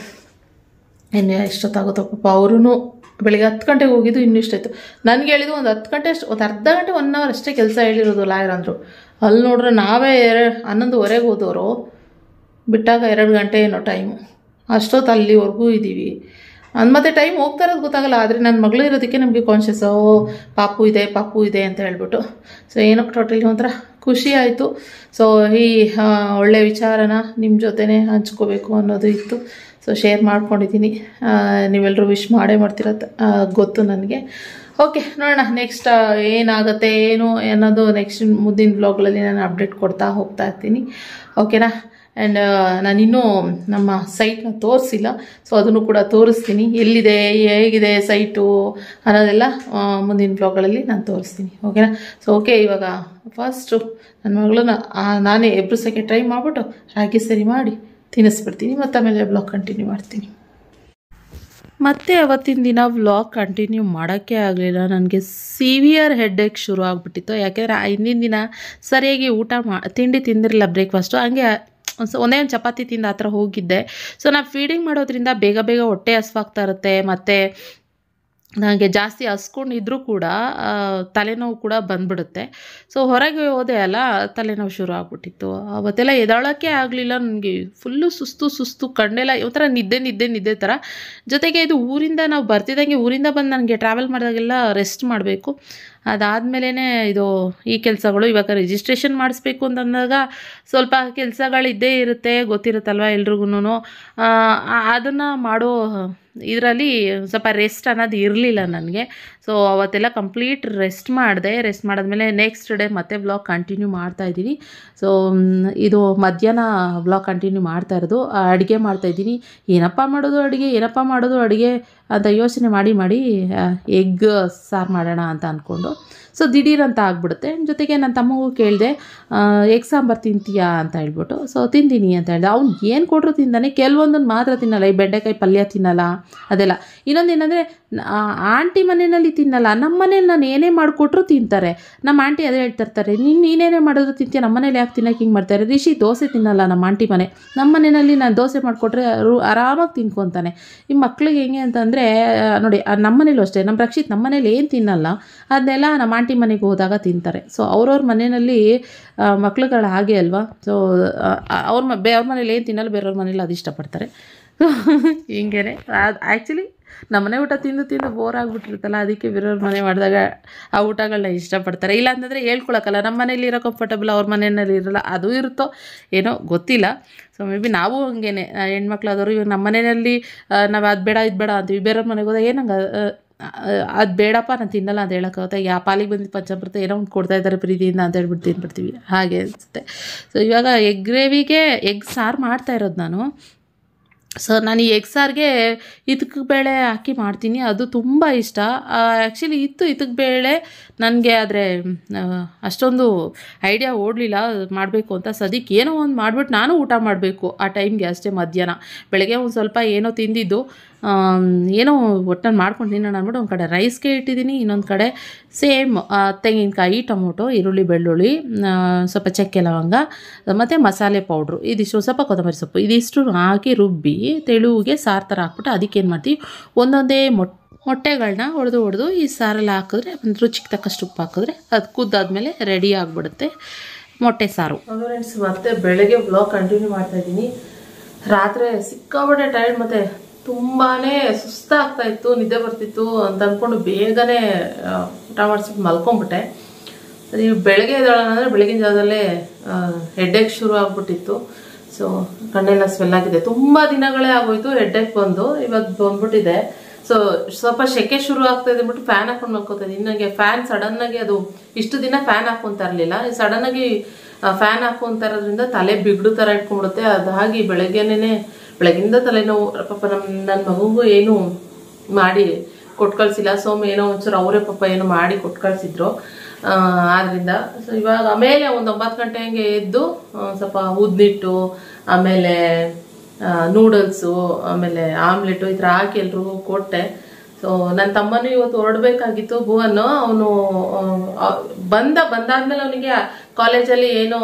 ಇನ್ನು ಎಷ್ಟೊತ್ತಾಗುತ್ತೋ ಪಾಪ ಅವರೂ ಬೆಳಿಗ್ಗೆ ಹತ್ತು ಗಂಟೆಗೆ ಹೋಗಿದ್ದು ಇನ್ನೂ ಇಷ್ಟಾಯಿತು ನನಗೆ ಹೇಳಿದ್ದು ಒಂದು ಹತ್ತು ಗಂಟೆ ಅಷ್ಟು ಒಂದು ಅರ್ಧ ಗಂಟೆ ಒನ್ ಅವರ್ ಅಷ್ಟೇ ಕೆಲಸ ಹೇಳಿರೋದು ಲಾಯರ್ ಅಂದರು ಅಲ್ಲಿ ನೋಡ್ರೆ ನಾವೇ ಎರಡು ಹನ್ನೊಂದುವರೆಗೆ ಹೋದವರು ಬಿಟ್ಟಾಗ ಎರಡು ಗಂಟೆ ಏನೋ ಟೈಮು ಅಷ್ಟೊತ್ತು ಅಲ್ಲಿವರೆಗೂ ಇದ್ದೀವಿ ಅಂದ್ ಮತ್ತೆ ಟೈಮ್ ಹೋಗ್ತಾ ಇರೋದು ಗೊತ್ತಾಗಲ್ಲ ಆದರೆ ನನ್ನ ಮಗಳು ಇರೋದಕ್ಕೆ ನಮಗೆ ಕಾನ್ಷಿಯಸ್ ಓ ಪಾಪು ಇದೆ ಪಾಪು ಇದೆ ಅಂತ ಹೇಳ್ಬಿಟ್ಟು ಸೊ ಏನೋ ಟೋಟಲಿ ಒಂಥರ ಖುಷಿ ಆಯಿತು ಸೊ ಈ ಆ, ಒಳ್ಳೆ ವಿಚಾರನ ನಿಮ್ಮ ಜೊತೆನೇ ಹಂಚ್ಕೋಬೇಕು ಅನ್ನೋದು ಇತ್ತು ಸೊ ಶೇರ್ ಮಾಡ್ಕೊಂಡಿದ್ದೀನಿ ಆ, ನೀವೆಲ್ಲರೂ ವಿಶ್ ಮಾಡೇ ಮಾಡ್ತಿರೋ ಗೊತ್ತು ನನಗೆ ಓಕೆ ನೋಡೋಣ ನೆಕ್ಸ್ಟ್ ಏನಾಗುತ್ತೆ ಏನು ಅನ್ನೋದು ನೆಕ್ಸ್ಟ್ ಮುಂದಿನ ಬ್ಲಾಗ್ಗಳಲ್ಲಿ ನಾನು ಅಪ್ಡೇಟ್ ಕೊಡ್ತಾ ಹೋಗ್ತಾ ಇರ್ತೀನಿ ಓಕೆನಾ ಆ್ಯಂಡ್ ನಾನಿನ್ನೂ ನಮ್ಮ ಸೈಟ್ನ ತೋರಿಸಿಲ್ಲ ಸೊ ಅದನ್ನು ಕೂಡ ತೋರಿಸ್ತೀನಿ ಎಲ್ಲಿದೆ ಹೇಗಿದೆ ಸೈಟು ಅನ್ನೋದೆಲ್ಲ ಆ, ಮುಂದಿನ ಬ್ಲಾಗ್ಗಳಲ್ಲಿ ನಾನು ತೋರಿಸ್ತೀನಿ ಓಕೆನಾ ಸೊ ಓಕೆ ಇವಾಗ ಫಸ್ಟು ನನ್ನ ಮಗಳನ್ನ ಆ, ನಾನೇ ಎಬ್ರಿಸೋಕ್ಕೆ ಟ್ರೈ ಮಾಡಿಬಿಟ್ಟು ರಾಗಿ ಸರಿ ಮಾಡಿ ತಿನ್ನಿಸ್ಬಿಡ್ತೀನಿ ಮತ್ತು ಆಮೇಲೆ ಬ್ಲಾಗ್ ಕಂಟಿನ್ಯೂ ಮಾಡ್ತೀನಿ ಮತ್ತೆ ಅವತ್ತಿನ ದಿನ ವ್ಲಾಗ್ ಕಂಟಿನ್ಯೂ ಮಾಡೋಕ್ಕೆ ಆಗಲಿಲ್ಲ ನನಗೆ ಸಿವಿಯರ್ ಹೆಡ್ಏಕ್ ಶುರು ಆಗಿಬಿಟ್ಟಿತ್ತು ಯಾಕೆಂದರೆ ಹಿಂದಿನ ದಿನ ಸರಿಯಾಗಿ ಊಟ ಮಾ ತಿಂಡಿ ತಿಂದಿರಲಿಲ್ಲ ಬ್ರೇಕ್ಫಾಸ್ಟು ಹಂಗೆ ಒಂದ್ ಸ- ಒಂದೇ ಒಂದು ಚಪಾತಿ ತಿಂದು ಆ ಥರ ಹೋಗಿದ್ದೆ ಸೊ ನಾನು ಫೀಡಿಂಗ್ ಮಾಡೋದ್ರಿಂದ ಬೇಗ ಬೇಗ ಹೊಟ್ಟೆ ಹಸ್ವಾಗ್ತಾ ಇರುತ್ತೆ ಮತ್ತು ನನಗೆ ಜಾಸ್ತಿ ಹಸ್ಕೊಂಡಿದ್ರೂ ಕೂಡ ಆ, ತಲೆನೋವು ಕೂಡ ಬಂದ್ಬಿಡುತ್ತೆ ಸೊ ಹೊರಗೆ ಹೋದೆ ಅಲ್ಲ ತಲೆನೋವು ಶುರು ಆಗ್ಬಿಟ್ಟಿತ್ತು ಅವತ್ತೆಲ್ಲ ಎದಳೋಕ್ಕೆ ಆಗಲಿಲ್ಲ ನನಗೆ ಫುಲ್ಲು ಸುಸ್ತು ಸುಸ್ತು ಕಣ್ಣೆಲ್ಲ ಒಂಥರ ನಿದ್ದೆ ನಿದ್ದೆ ನಿದ್ದೆ ಥರ ಜೊತೆಗೆ ಇದು ಊರಿಂದ ನಾವು ಬರ್ತಿದ್ದಂಗೆ ಊರಿಂದ ಬಂದು ನನಗೆ ಟ್ರಾವೆಲ್ ಮಾಡಿದಾಗೆಲ್ಲ ರೆಸ್ಟ್ ಮಾಡಬೇಕು ಅದಾದಮೇಲೆ ಇದು ಈ ಕೆಲಸಗಳು ಇವಾಗ ರಿಜಿಸ್ಟ್ರೇಷನ್ ಮಾಡಿಸ್ಬೇಕು ಅಂತಂದಾಗ ಸ್ವಲ್ಪ ಕೆಲಸಗಳಿದ್ದೇ ಇರುತ್ತೆ ಗೊತ್ತಿರುತ್ತಲ್ವ ಎಲ್ರಿಗೂ ಅದನ್ನು ಮಾಡೋ ಇದರಲ್ಲಿ ಸ್ವಲ್ಪ ರೆಸ್ಟ್ ಅನ್ನೋದು ಇರಲಿಲ್ಲ ನನಗೆ ಸೊ ಅವತ್ತೆಲ್ಲ ಕಂಪ್ಲೀಟ್ ರೆಸ್ಟ್ ಮಾಡಿದೆ ರೆಸ್ಟ್ ಮಾಡಿದ್ಮೇಲೆ ನೆಕ್ಸ್ಟ್ ಡೇ ಮತ್ತೆ ಬ್ಲಾಗ್ ಕಂಟಿನ್ಯೂ ಮಾಡ್ತಾ ಇದ್ದೀನಿ ಸೊ ಇದು ಮಧ್ಯಾಹ್ನ ಬ್ಲಾಗ್ ಕಂಟಿನ್ಯೂ ಮಾಡ್ತಾ ಇರೋದು ಅಡುಗೆ ಮಾಡ್ತಾಯಿದ್ದೀನಿ ಏನಪ್ಪ ಮಾಡೋದು ಅಡುಗೆ ಏನಪ್ಪ ಮಾಡೋದು ಅಡುಗೆ ಅಂತ ಯೋಚನೆ ಮಾಡಿ ಮಾಡಿ ಎಗ್ ಸಾರು ಮಾಡೋಣ ಅಂತ ಅಂದ್ಕೊಂಡು ಸೊ ದಿಢೀರ್ ಅಂತ ಆಗ್ಬಿಡುತ್ತೆ ಜೊತೆಗೆ ನನ್ನ ತಮ್ಮಗೂ ಕೇಳಿದೆ ಎಗ್ ಸಾಂಬಾರು ತಿಂತೀಯಾ ಅಂತ ಹೇಳ್ಬಿಟ್ಟು ಸೊ ತಿಂತೀನಿ ಅಂತ ಹೇಳ್ದೆ ಅವ್ನು ಏನು ಕೊಟ್ಟರು ತಿಂತಾನೆ ಕೆಲವೊಂದನ್ನು ಮಾತ್ರ ತಿನ್ನಲ್ಲ ಈ ಬೆಂಡೆಕಾಯಿ ಪಲ್ಯ ತಿನ್ನಲ್ಲ ಅದೆಲ್ಲ ಇನ್ನೊಂದು ಏನಂದರೆ ಆಂಟಿ ಮನೆಯಲ್ಲಿ ತಿನ್ನಲ್ಲ ನಮ್ಮ ಮನೇಲಿ ನಾನು ಏನೇ ಮಾಡಿಕೊಟ್ರು ತಿಂತಾರೆ ನಮ್ಮ ಆಂಟಿ ಅದೇ ಹೇಳ್ತಿರ್ತಾರೆ ನೀನು ನೀನೇನೇ ಮಾಡಿದ್ರು ತಿಂತೀಯ ನಮ್ಮ ಮನೇಲಿ ಯಾಕೆ ತಿನ್ನಕ್ಕೆ ಹಿಂಗೆ ಮಾಡ್ತಾರೆ ರಿಷಿ ದೋಸೆ ತಿನ್ನಲ್ಲ ನಮ್ಮ ಆಂಟಿ ಮನೆ ನಮ್ಮ ಮನೆಯಲ್ಲಿ ನಾನು ದೋಸೆ ಮಾಡಿಕೊಟ್ರೆ ಅವರು ಆರಾಮಾಗಿ ತಿನ್ಕೊತಾನೆ ಈ ಮಕ್ಳಿಗೆ ಹೆಂಗೆ ಅಂತಂದರೆ ನೋಡಿ ಆ ನಮ್ಮ ಮನೇಲೂ ಅಷ್ಟೇ ನಮ್ಮ ರಕ್ಷಿತ್ ನಮ್ಮ ಮನೇಲಿ ಏನು ತಿನ್ನಲ್ಲ ಅದನ್ನೆಲ್ಲ ನಮ್ಮ ಆಂಟಿ ಮನೆಗೆ ಹೋದಾಗ ತಿಂತಾರೆ ಸೊ ಅವ್ರವ್ರ ಮನೆಯಲ್ಲಿ ಮಕ್ಳುಗಳು ಹಾಗೆ ಅಲ್ವಾ ಸೊ ಅವ್ರ ಮ ಬೇ ಅವ್ರ ಮನೇಲಿ ಏನು ತಿನ್ನಲ್ಲ ಬೇರೆಯವ್ರ ಮನೇಲಿ ಅದು ಇಷ್ಟಪಡ್ತಾರೆ ಹಿಂಗೇನೆ ಅದು ಆ್ಯಕ್ಚುಲಿ ನಮ್ಮನೆ ಊಟ ತಿಂದು ತಿಂದು ಬೋರ್ ಆಗಿಬಿಟ್ಟಿರುತ್ತಲ್ಲ ಅದಕ್ಕೆ ಬೇರೆಯವ್ರ ಮನೆ ಮಾಡಿದಾಗ ಆ ಊಟಗಳನ್ನ ಇಷ್ಟಪಡ್ತಾರೆ ಇಲ್ಲ ಅಂತಂದರೆ ಹೇಳ್ಕೊಳಕ್ಕಲ್ಲ ನಮ್ಮ ಮನೇಲಿ ಇರೋ ಕಂಫರ್ಟಬಲ್ ಅವ್ರ ಮನೆಯಲ್ಲಿ ಇರಲ್ಲ ಅದು ಇರುತ್ತೋ ಏನೋ ಗೊತ್ತಿಲ್ಲ ಸೊ ಮೇ ಬಿ ನಾವು ಹಂಗೇನೆ ಹೆಣ್ಮಕ್ಳಾದವರು ಇವಾಗ ನಮ್ಮ ಮನೆಯಲ್ಲಿ ನಾವು ಅದು ಬೇಡ ಇದು ಬೇಡ ಅಂತೀವಿ ಬೇರೆಯವ್ರ ಮನೆಗೆ ಹೋದಾಗ ಏನಂಗೆ ಅದು ಬೇಡಪ್ಪ ನಾನು ತಿನ್ನಲ್ಲ ಅಂತ ಹೇಳೋಕ್ಕಾಗುತ್ತೆ ಯಾ ಪಾಲಿಗೆ ಬಂದಿದ್ದು ಪಂಚಾಮೃತ ಏನೋ ಒಂದು ಕೊಡ್ತಾ ಇದ್ದಾರೆ ಪ್ರೀತಿಯಿಂದ ಅಂತ ಹೇಳ್ಬಿಟ್ಟು ತಿಂದ್ಬಿಡ್ತೀವಿ ಹಾಗೆ ಅನಿಸುತ್ತೆ ಸೊ ಇವಾಗ ಎಗ್ ಗ್ರೇವಿಗೆ ಎಗ್ ಸಾರು ಮಾಡ್ತಾ ಇರೋದು ನಾನು ಸೊ ನಾನು ಈ ಎಗ್ ಸಾರಿಗೆ ಇತಕ್ ಬೇಳೆ ಹಾಕಿ ಮಾಡ್ತೀನಿ ಅದು ತುಂಬ ಇಷ್ಟ ಆ್ಯಕ್ಚುಲಿ ಇತ್ತು ಇತಕ್ ಬೇಳೆ ನನಗೆ ಆದರೆ ಅಷ್ಟೊಂದು ಐಡಿಯಾ ಓಡಲಿಲ್ಲ ಮಾಡಬೇಕು ಅಂತ ಸದ್ಯಕ್ಕೆ ಏನೋ ಒಂದು ಮಾಡಿಬಿಟ್ಟು ನಾನು ಊಟ ಮಾಡಬೇಕು ಆ ಟೈಮ್ಗೆ ಅಷ್ಟೇ ಮಧ್ಯಾಹ್ನ ಬೆಳಗ್ಗೆ ಒಂದು ಸ್ವಲ್ಪ ಏನೋ ತಿಂದಿದ್ದು ಆಮ್, ಏನೋ ಒಟ್ಟಲ್ಲಿ ಮಾಡ್ಕೊಂಡು ತಿನ್ನೋಣ ಅಂದ್ಬಿಟ್ಟು ಒಂದು ಕಡೆ ರೈಸ್ಗೆ ಇಟ್ಟಿದ್ದೀನಿ ಇನ್ನೊಂದು ಕಡೆ ಸೇಮ್ ತೆಂಗಿನಕಾಯಿ ಟೊಮೊಟೊ ಈರುಳ್ಳಿ ಬೆಳ್ಳುಳ್ಳಿ ಆ, ಸ್ವಲ್ಪ ಚಕ್ಕೆ ಲವಂಗ ಮತ್ತು ಮಸಾಲೆ ಪೌಡ್ರು ಇದಿಷ್ಟು ಸ್ವಲ್ಪ ಕೊತ್ತಂಬರಿ ಸೊಪ್ಪು ಇದಿಷ್ಟು ಹಾಕಿ ರುಬ್ಬಿ ತೆಳುವಿಗೆ ಸಾರು ಥರ ಹಾಕ್ಬಿಟ್ಟು ಅದಕ್ಕೇನು ಮಾಡ್ತೀವಿ ಒಂದೊಂದೇ ಮೊಟ್ಟೆ ಮೊಟ್ಟೆಗಳನ್ನ ಹೊಡೆದು ಹೊಡೆದು ಈ ಸಾರಲ್ಲಿ ಹಾಕಿದ್ರೆ ಒಂದು ರುಚಿಗೆ ತಕ್ಕಷ್ಟು ಉಪ್ಪು ಹಾಕಿದ್ರೆ ಅದು ಕುದ್ದಾದ್ಮೇಲೆ ರೆಡಿ ಆಗಿಬಿಡುತ್ತೆ ಮೊಟ್ಟೆ ಸಾರು ಫ್ರೆಂಡ್ಸ್ ಮತ್ತೆ ಬೆಳಗ್ಗೆ ಬ್ಲಾಗ್ ಕಂಟಿನ್ಯೂ ಮಾಡ್ತಾ ಇದ್ದೀನಿ ರಾತ್ರಿ ಸಿಕ್ಕಾಪಟ್ಟೆ ಟೈರ್ಡ್ ಮತ್ತೆ ತುಂಬಾನೇ ಸುಸ್ತಾಗ್ತಾ ಇತ್ತು ನಿದ್ದೆ ಬರ್ತಿತ್ತು ಅಂತ ಅಂದ್ಕೊಂಡು ಬೇಗನೆ ಆ, ಊಟ ಮಾಡಿಸ್ಬಿಟ್ಟು ಮಲ್ಕೊಂಡ್ಬಿಟ್ಟೆ ಸರಿ ಬೆಳಗ್ಗೆ ಎದ್ದೇಳೋಣ ಅಂದರೆ ಬೆಳಗಿನ ಜಾವದಲ್ಲೇ ಹೆಡ್ಡೇಕ್ ಶುರು ಆಗ್ಬಿಟ್ಟಿತ್ತು ಸೊ ಕಣ್ಣೆಲ್ಲ ಸ್ವೆಲ್ ಆಗಿದೆ ತುಂಬ ದಿನಗಳೇ ಆಗೋಯ್ತು ಹೆಡ್ಡೇಕ್ ಬಂದು ಇವತ್ತು ಬಂದ್ಬಿಟ್ಟಿದೆ ಸೊ ಸ್ವಲ್ಪ ಸೆಕೆ ಶುರು ಆಗ್ತಾ ಇದೆ ಅಂದ್ಬಿಟ್ಟು ಫ್ಯಾನ್ ಹಾಕೊಂಡು ಮಲ್ಕೋತಾ ಇದ್ದೀನಿ ನನಗೆ ಫ್ಯಾನ್ ಸಡನ್ ಆಗಿ ಅದು ಇಷ್ಟು ದಿನ ಫ್ಯಾನ್ ಹಾಕೊಂತ ಇರಲಿಲ್ಲ ಸಡನ್ ಆಗಿ ಫ್ಯಾನ್ ಹಾಕೊಂತ ಇರೋದ್ರಿಂದ ತಲೆ ಬಿಗ್ಡು ಥರ ಇಟ್ಕೊಂಡ್ಬಿಡುತ್ತೆ ಅದಾಗಿ ಬೆಳಗ್ಗೆನೇ ಬೆಳಗಿಂದ ತಲೆನೋವು ಪಾಪ ನಮ್ಮ ನನ್ನ ಮಗುಗೂ ಏನು ಮಾಡಿ ಕೊಟ್ಟು ಕಳ್ಸಿಲ್ಲ ಸೋಮ ಏನೋ ಒಂಚೂರು ಅವರೇ ಪಾಪ ಏನೋ ಮಾಡಿ ಕೊಟ್ಟು ಕಳ್ಸಿದ್ರು ಆ, ಆದ್ರಿಂದ ಸೊ ಇವಾಗ ಆಮೇಲೆ ಒಂದು ಒಂಬತ್ತು ಗಂಟೆ ಹಂಗೆ ಎದ್ದು ಆ, ಸ್ವಲ್ಪ ಉದ್ದಿಟ್ಟು ಆಮೇಲೆ ನೂಡಲ್ಸು ಆಮೇಲೆ ಆಮ್ಲೆಟು ಈ ಥರ ಹಾಕಿ ಎಲ್ರಿಗೂ ಕೊಟ್ಟೆ ಸೊ ನನ್ನ ತಮ್ಮನೂ ಇವತ್ತು ಹೊರಡ್ಬೇಕಾಗಿತ್ತು ಭುವನ್ ಅವನು ಬಂದ ಬಂದಾದ್ಮೇಲೆ ಅವನಿಗೆ ಕಾಲೇಜಲ್ಲಿ ಏನೋ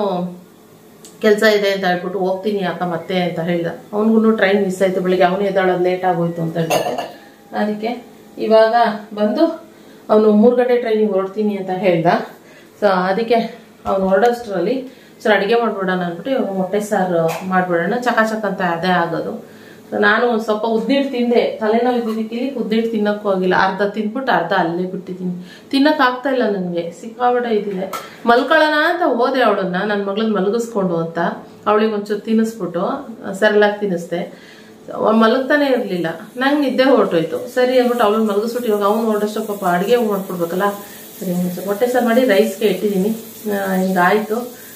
ಕೆಲಸ ಇದೆ ಅಂತ ಹೇಳ್ಬಿಟ್ಟು ಹೋಗ್ತೀನಿ ಅಕ್ಕ ಮತ್ತೆ ಅಂತ ಹೇಳ್ದ ಅವನಿಗೂ ಟ್ರೈನ್ ಮಿಸ್ ಆಯ್ತು ಬೆಳಿಗ್ಗೆ ಅವನು ಎದ್ದಾಳೋದು ಲೇಟ್ ಆಗೋಯ್ತು ಅಂತ ಹೇಳ್ಬಿಟ್ಟು ಅದಕ್ಕೆ ಇವಾಗ ಬಂದು ಅವನು ಮೂರು ಗಂಟೆ ಟ್ರೈನಿಗೆ ಹೊರಡ್ತೀನಿ ಅಂತ ಹೇಳ್ದ ಸೊ ಅದಕ್ಕೆ ಅವನು ಹೊರಡೋಷ್ಟರಲ್ಲಿ ಸರ್ ಅಡುಗೆ ಮಾಡ್ಬಿಡೋಣ ಅಂದ್ಬಿಟ್ಟು ಇವಾಗ ಮೊಟ್ಟೆ ಸಾರು ಮಾಡ್ಬಿಡೋಣ ಚಕಾಚಕ್ ಅಂತ ಅದೇ ಆಗೋದು ಸೊ ನಾನು ಒಂದ್ ಸ್ವಲ್ಪ ಉದ್ದಿಟ್ಟು ತಿಂದೆ ತಲೆನೋವು ಇದ್ದಿದ್ದಕ್ಕೆ ಇಲ್ಲಿ ಉದ್ದಿಟ್ಟು ತಿನ್ನಕ್ಕೂ ಆಗಿಲ್ಲ ಅರ್ಧ ತಿಂದ್ಬಿಟ್ಟು ಅರ್ಧ ಅಲ್ಲೇ ಬಿಟ್ಟಿದ್ದೀನಿ ತಿನ್ನಕ್ ಆಗ್ತಾ ಇಲ್ಲ ನನಗೆ ಸಿಕ್ಕಾಪಟ್ಟೆ ಇದಿದೆ ಮಲ್ಕೊಳ್ಳೋಣ ಅಂತ ಹೋದೆ ಅವಳನ್ನ ನನ್ನ ಮಗಳನ್ನ ಮಲಗಿಸ್ಕೊಂಡು ಅಂತ ಅವಳಿಗೆ ಒಂಚೂರು ತಿನ್ನಿಸ್ಬಿಟ್ಟು ಸರಳಾಗಿ ತಿನ್ನಿಸ್ದೆ ಅವ್ಳು ಮಲಗ್ತಾನೆ ಇರಲಿಲ್ಲ ನಂಗೆ ನಿದ್ದೆ ಹೊರಟೋಯ್ತು ಸರಿ ಅಂದ್ಬಿಟ್ಟು ಅವಳನ್ನ ಮಲಗಿಸ್ಬಿಟ್ಟು ಇವಾಗ ಅವ್ನು ಹೊರಡೋಷ್ಟು ಪಾಪ ಅಡುಗೆ ಮಾಡ್ಕೊಡ್ಬೇಕಲ್ಲ ಸರಿ ಒಂಚೂರು ಹೊಟ್ಟೆ ಸಾರು ಮಾಡಿ ರೈಸ್ಗೆ ಇಟ್ಟಿದ್ದೀನಿ ಹಿಂಗಾಯ್ತು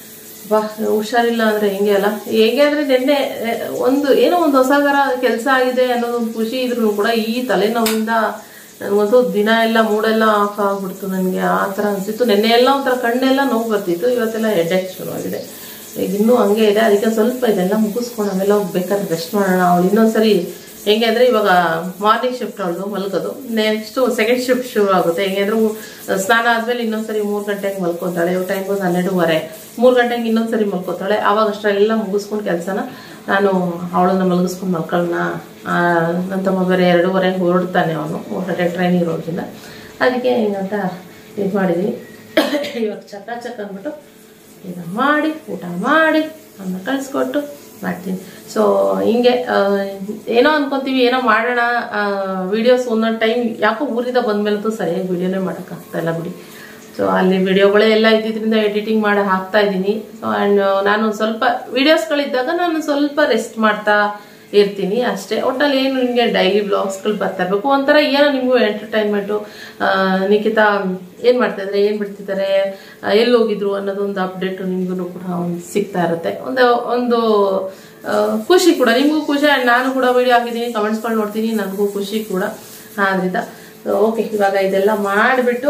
ಬಾ ಹುಷಾರಿಲ್ಲ ಅಂದ್ರೆ ಹೆಂಗೆ ಅಲ್ಲ ಹೇಗೆ ಅಂದ್ರೆ ನಿನ್ನೆ ಆ, ಒಂದು ಏನೋ ಒಂದು ಹೊಸ ಥರ ಕೆಲಸ ಆಗಿದೆ ಅನ್ನೋದೊಂದು ಖುಷಿ ಇದ್ರು ಕೂಡ ಈ ತಲೆನೋವಿಂದ ನನಗೊಂದು ದಿನ ಎಲ್ಲ ಮೂಡೆಲ್ಲ ಆಫ್ ಆಗ್ಬಿಡ್ತು ನನಗೆ ಆ ಥರ ಅನ್ಸಿತ್ತು ನಿನ್ನೆ ಎಲ್ಲ ಒಂಥರ ಕಣ್ಣೆಲ್ಲ ನೋವು ಬರ್ತಿತ್ತು ಇವತ್ತೆಲ್ಲ ಹೆಡ್ಡೇಕ್ ಶುರುವಾಗಿದೆ ಈಗ ಇನ್ನೂ ಹಂಗೆ ಇದೆ ಅದಕ್ಕೆ ಸ್ವಲ್ಪ ಇದೆಲ್ಲ ಮುಗಿಸ್ಕೊಂಡು ಆಮೇಲೆ ಹೋಗ್ಬೇಕಾದ್ರೆ ರೆಸ್ಟ್ ಮಾಡೋಣ ಅವಳು ಇನ್ನೊಂದ್ಸರಿ ಹೆಂಗೆ ಅಂದರೆ ಇವಾಗ ಮಾರ್ನಿಂಗ್ ಶಿಫ್ಟ್ ಅವಳದು ಮಲ್ಗೋದು ನೆಕ್ಸ್ಟು ಸೆಕೆಂಡ್ ಶಿಫ್ಟ್ ಶುರು ಆಗುತ್ತೆ ಹೆಂಗೆ ಅಂದ್ರೆ ಮು- ಸ್ನಾನ ಆದಮೇಲೆ ಇನ್ನೊಂದ್ಸರಿ ಮೂರು ಗಂಟೆಗೆ ಮಲ್ಕೊತಾಳೆ ಟೈಮ್ ಬಂದು ಹನ್ನೆರಡುವರೆ ಮೂರು ಗಂಟೆಗೆ ಇನ್ನೊಂದ್ಸರಿ ಮಲ್ಕೋತಾಳೆ ಆವಾಗ ಅಷ್ಟೆಲ್ಲ ಮುಗಿಸ್ಕೊಂಡು ಕೆಲಸನ ನಾನು ಅವಳನ್ನ ಮಲಗಿಸ್ಕೊಂಡು ಮಲ್ಕೊಳ್ಳೋಣ ಆ, ನನ್ನ ತಮ್ಮ ಬೇರೆ ಎರಡೂವರೆಗೆ ಹೊರಡ್ತಾನೆ ಅವನು ಮೂರು ಗಂಟೆ ಟ್ರೈನ್ ಇರೋದ್ರಿಂದ ಅದಕ್ಕೆ ಹಿಂಗಂತ ಇದು ಮಾಡಿದ್ದೀನಿ ಇವಾಗ ಚಕ ಚಕ್ ಅಂದ್ಬಿಟ್ಟು ಈಗ ಮಾಡಿ ಊಟ ಮಾಡಿ ಅನ್ನ ಕಳಿಸ್ಕೊಟ್ಟು ಮಾಡ್ತೀನಿ ಸೊ ಹಿಂಗೆ ಆ, ಏನೋ ಅನ್ಕೊಂತೀವಿ ಏನೋ ಮಾಡೋಣ ವಿಡಿಯೋಸ್ ಒಂದೊಂದು ಟೈಮ್ ಯಾಕೋ ಊರಿಂದ ಬಂದ್ಮೇಲಂತೂ ಸರಿಯಾಗಿ ವಿಡಿಯೋನೇ ಮಾಡೋಕ್ಕಾಗ್ತಾ ಇಲ್ಲ ಬಿಡಿ ಸೊ ಅಲ್ಲಿ ವಿಡಿಯೋಗಳೇ ಎಲ್ಲ ಇದ್ದಿದ್ರಿಂದ ಎಡಿಟಿಂಗ್ ಮಾಡಿ ಹಾಕ್ತಾ ಇದ್ದೀನಿ ಸೊ ಆ್ಯಂಡ್ ನಾನು ಸ್ವಲ್ಪ ವಿಡಿಯೋಸ್ಗಳಿದ್ದಾಗ ನಾನು ಸ್ವಲ್ಪ ರೆಸ್ಟ್ ಮಾಡ್ತಾ ಇರ್ತೀನಿ ಅಷ್ಟೇ ಒಟ್ಟಲ್ಲಿ ಏನು ನಿಮಗೆ ಡೈಲಿ ಬ್ಲಾಗ್ಸ್ಗಳು ಬರ್ತಾ ಇರಬೇಕು ಒಂಥರ ಏನೋ ನಿಮಗೂ ಎಂಟರ್ಟೈನ್ಮೆಂಟು ನಿಖಿತಾ ಏನು ಮಾಡ್ತಾ ಇದ್ದಾರೆ ಏನು ಬಿಡ್ತಿದ್ದಾರೆ ಆ, ಎಲ್ಲಿ ಹೋಗಿದ್ರು ಅನ್ನೋದೊಂದು ಅಪ್ಡೇಟು ನಿಮಗೂ ಕೂಡ ಒಂದು ಸಿಗ್ತಾ ಇರುತ್ತೆ ಒಂದು ಒಂದು ಆ, ಖುಷಿ ಕೂಡ ನಿಮಗೂ ಖುಷಿ ಆ್ಯಂಡ್ ನಾನು ಕೂಡ ವಿಡಿಯೋ ಹಾಕಿದ್ದೀನಿ ಕಮೆಂಟ್ಸ್ಗಳು ನೋಡ್ತೀನಿ ನನಗೂ ಖುಷಿ ಕೂಡ ಆದ್ರಿಂದ ಓಕೆ ಇವಾಗ ಇದೆಲ್ಲ ಮಾಡಿಬಿಟ್ಟು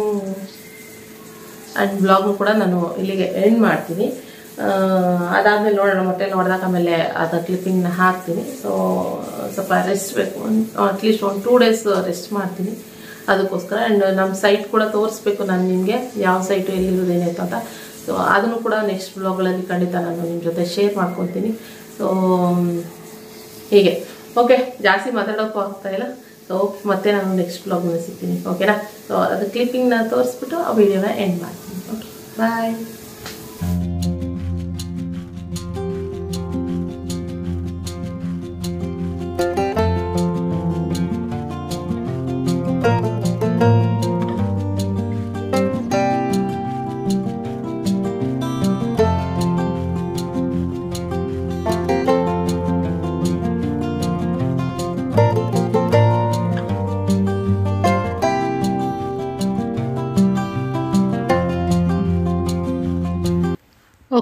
ಆ್ಯಂಡ್ ಬ್ಲಾಗ್ನು ಕೂಡ ನಾನು ಇಲ್ಲಿಗೆ ಎಂಡ್ ಮಾಡ್ತೀನಿ ಆ, ಅದಾದ್ಮೇಲೆ ನೋಡೋಣ ಮೊಟ್ಟೆ ನೋಡಿದಾಗ ಆಮೇಲೆ ಅದ ಕ್ಲಿಪ್ಪಿಂಗ್ನ ಹಾಕ್ತೀನಿ ಸೊ ಸ್ವಲ್ಪ ರೆಸ್ಟ್ ಬೇಕು ಅಟ್ಲೀಸ್ಟ್ ಒಂದು ಟೂ ಡೇಸ್ ರೆಸ್ಟ್ ಮಾಡ್ತೀನಿ ಅದಕ್ಕೋಸ್ಕರ ಆ್ಯಂಡ್ ನಮ್ಮ ಸೈಟ್ ಕೂಡ ತೋರಿಸ್ಬೇಕು ನಾನು ನಿಮಗೆ ಯಾವ ಸೈಟು ಎಲ್ಲಿರೋದು ಏನಾಯ್ತು ಅಂತ ಸೊ ಅದನ್ನು ಕೂಡ ನೆಕ್ಸ್ಟ್ ಬ್ಲಾಗ್ಗಳಲ್ಲಿ ಖಂಡಿತ ನಾನು ನಿಮ್ಮ ಜೊತೆ ಶೇರ್ ಮಾಡ್ಕೊತೀನಿ ಸೊ ಹೀಗೆ ಓಕೆ ಜಾಸ್ತಿ ಮಾತಾಡೋಕ್ಕೂ ಆಗ್ತಾ ಇಲ್ಲ ಸೊ ಮತ್ತೆ ನಾನು ನೆಕ್ಸ್ಟ್ ಬ್ಲಾಗ್ನ ಸಿಗ್ತೀನಿ ಓಕೆನಾ ಸೊ ಅದು ಕ್ಲಿಪ್ಪಿಂಗ್ನ ತೋರಿಸ್ಬಿಟ್ಟು ಆ ವಿಡಿಯೋನ ಎಂಡ್ ಮಾಡ್ತೀನಿ ಓಕೆ ಬಾಯ್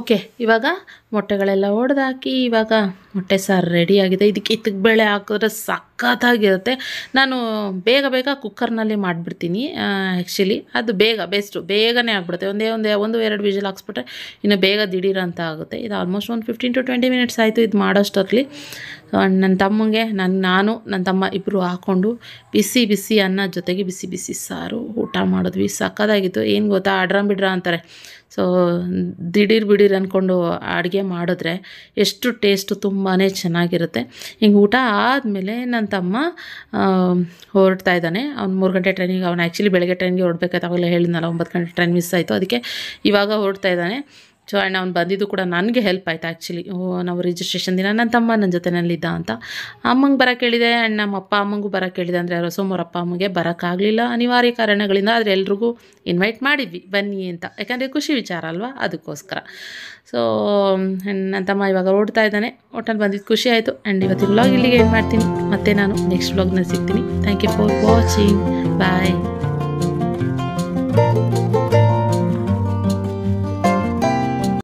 ಓಕೆ ಇವಾಗ ಮೊಟ್ಟೆಗಳೆಲ್ಲ ಒಡೆದಾಕಿ ಇವಾಗ ಮೊಟ್ಟೆ ಸಾರು ರೆಡಿಯಾಗಿದೆ ಇದಕ್ಕೆ ಇತ್ತಕ್ಕೆ ಬೇಳೆ ಹಾಕಿದ್ರೆ ಸಖತ್ತಾಗಿರುತ್ತೆ ನಾನು ಬೇಗ ಬೇಗ ಕುಕ್ಕರ್ನಲ್ಲಿ ಮಾಡಿಬಿಡ್ತೀನಿ ಆ್ಯಕ್ಚುಲಿ ಅದು ಬೇಗ ಬೆಸ್ಟು ಬೇಗನೆ ಆಗಿಬಿಡುತ್ತೆ ಒಂದೇ ಒಂದೇ ಒಂದು ಎರಡು ವಿಷಲ್ ಹಾಕ್ಸ್ಬಿಟ್ರೆ ಇನ್ನು ಬೇಗ ದಿಢೀರ್ ಅಂತ ಆಗುತ್ತೆ ಇದು ಆಲ್ಮೋಸ್ಟ್ ಒಂದು ಫಿಫ್ಟೀನ್ ಟು ಟ್ವೆಂಟಿ ಮಿನಿಟ್ಸ್ ಆಯಿತು ಇದು ಮಾಡೋಷ್ಟರಲ್ಲಿ ನನ್ನ ತಮ್ಮಂಗೆ ನನ್ನ ನಾನು ನನ್ನ ತಮ್ಮ ಇಬ್ಬರು ಹಾಕ್ಕೊಂಡು ಬಿಸಿ ಬಿಸಿ ಅನ್ನ ಜೊತೆಗೆ ಬಿಸಿ ಬಿಸಿ ಸಾರು ಊಟ ಮಾಡಿದ್ವಿ ಸಕ್ಕತ್ತಾಗಿತ್ತು ಏನು ಗೊತ್ತಾ ಅಡ್ರ ಬಿಡ್ರ ಅಂತಾರೆ ಸೊ ದಿಢೀರ್ ಬಿಡೀರ್ ಅಂದ್ಕೊಂಡು ಅಡುಗೆ ಮಾಡಿದ್ರೆ ಎಷ್ಟು ಟೇಸ್ಟು ತುಂಬಾ ಚೆನ್ನಾಗಿರುತ್ತೆ ಹಿಂಗೆ ಊಟ ಆದಮೇಲೆ ನನ್ನ ತಮ್ಮ ಹೊರಡ್ತಾ ಇದ್ದಾನೆ ಅವ್ನು ಮೂರು ಗಂಟೆ ಟ್ರೈನಿಗೆ ಅವ್ನು ಆ್ಯಕ್ಚುಲಿ ಬೆಳಗ್ಗೆ ಟ್ರೈನ್ಗೆ ಹೊರಡ್ಬೇಕಾಯ್ತು ಅವಾಗಲೇ ಹೇಳಿದ್ನಲ್ಲ ಒಂಬತ್ತು ಗಂಟೆ ಟ್ರೈನ್ ಮಿಸ್ ಆಯಿತು ಅದಕ್ಕೆ ಇವಾಗ ಹೊರಡ್ತಾ ಇದ್ದಾನೆ ಸೊ ಆ್ಯಂಡ್ ಅವ್ನು ಬಂದಿದ್ದು ಕೂಡ ನನಗೆ ಹೆಲ್ಪ್ ಆಯ್ತು ಆ್ಯಕ್ಚುಲಿ ನಾವು ರಿಜಿಸ್ಟ್ರೇಷನ್ ದಿನ ನನ್ನ ತಮ್ಮ ನನ್ನ ಜೊತೆನಲ್ಲಿದ್ದ ಅಂತ ಅಮ್ಮಂಗೆ ಬರೋಕ್ಕೆ ಹೇಳಿದೆ ಆ್ಯಂಡ್ ನಮ್ಮ ಅಪ್ಪ ಅಮ್ಮಂಗೂ ಬರೋಕ್ಕೆ ಹೇಳಿದೆ ಅಂದರೆ ಯಾರೋ ಸೋಮವಾರ ಅಪ್ಪ ಅಮ್ಮಗೆ ಬರೋಕ್ಕಾಗಲಿಲ್ಲ ಅನಿವಾರ್ಯ ಕಾರಣಗಳಿಂದ ಆದರೆ ಎಲ್ರಿಗೂ ಇನ್ವೈಟ್ ಮಾಡಿದ್ವಿ ಬನ್ನಿ ಅಂತ ಯಾಕಂದರೆ ಖುಷಿ ವಿಚಾರ ಅಲ್ವಾ ಅದಕ್ಕೋಸ್ಕರ ಸೊ ನನ್ನ ತಮ್ಮ ಇವಾಗ ಓಡ್ತಾ ಇದ್ದಾನೆ ಒಟ್ಟಲ್ಲಿ ಬಂದಿದ್ದು ಖುಷಿ ಆಯಿತು ಆ್ಯಂಡ್ ಇವತ್ತಿನ ವ್ಲಾಗ್ ಇಲ್ಲಿಗೆ ಏನು ಮಾಡ್ತೀನಿ ಮತ್ತೆ ನಾನು ನೆಕ್ಸ್ಟ್ ವ್ಲಾಗ್ನಲ್ಲಿ ಸಿಗ್ತೀನಿ thank you for watching bye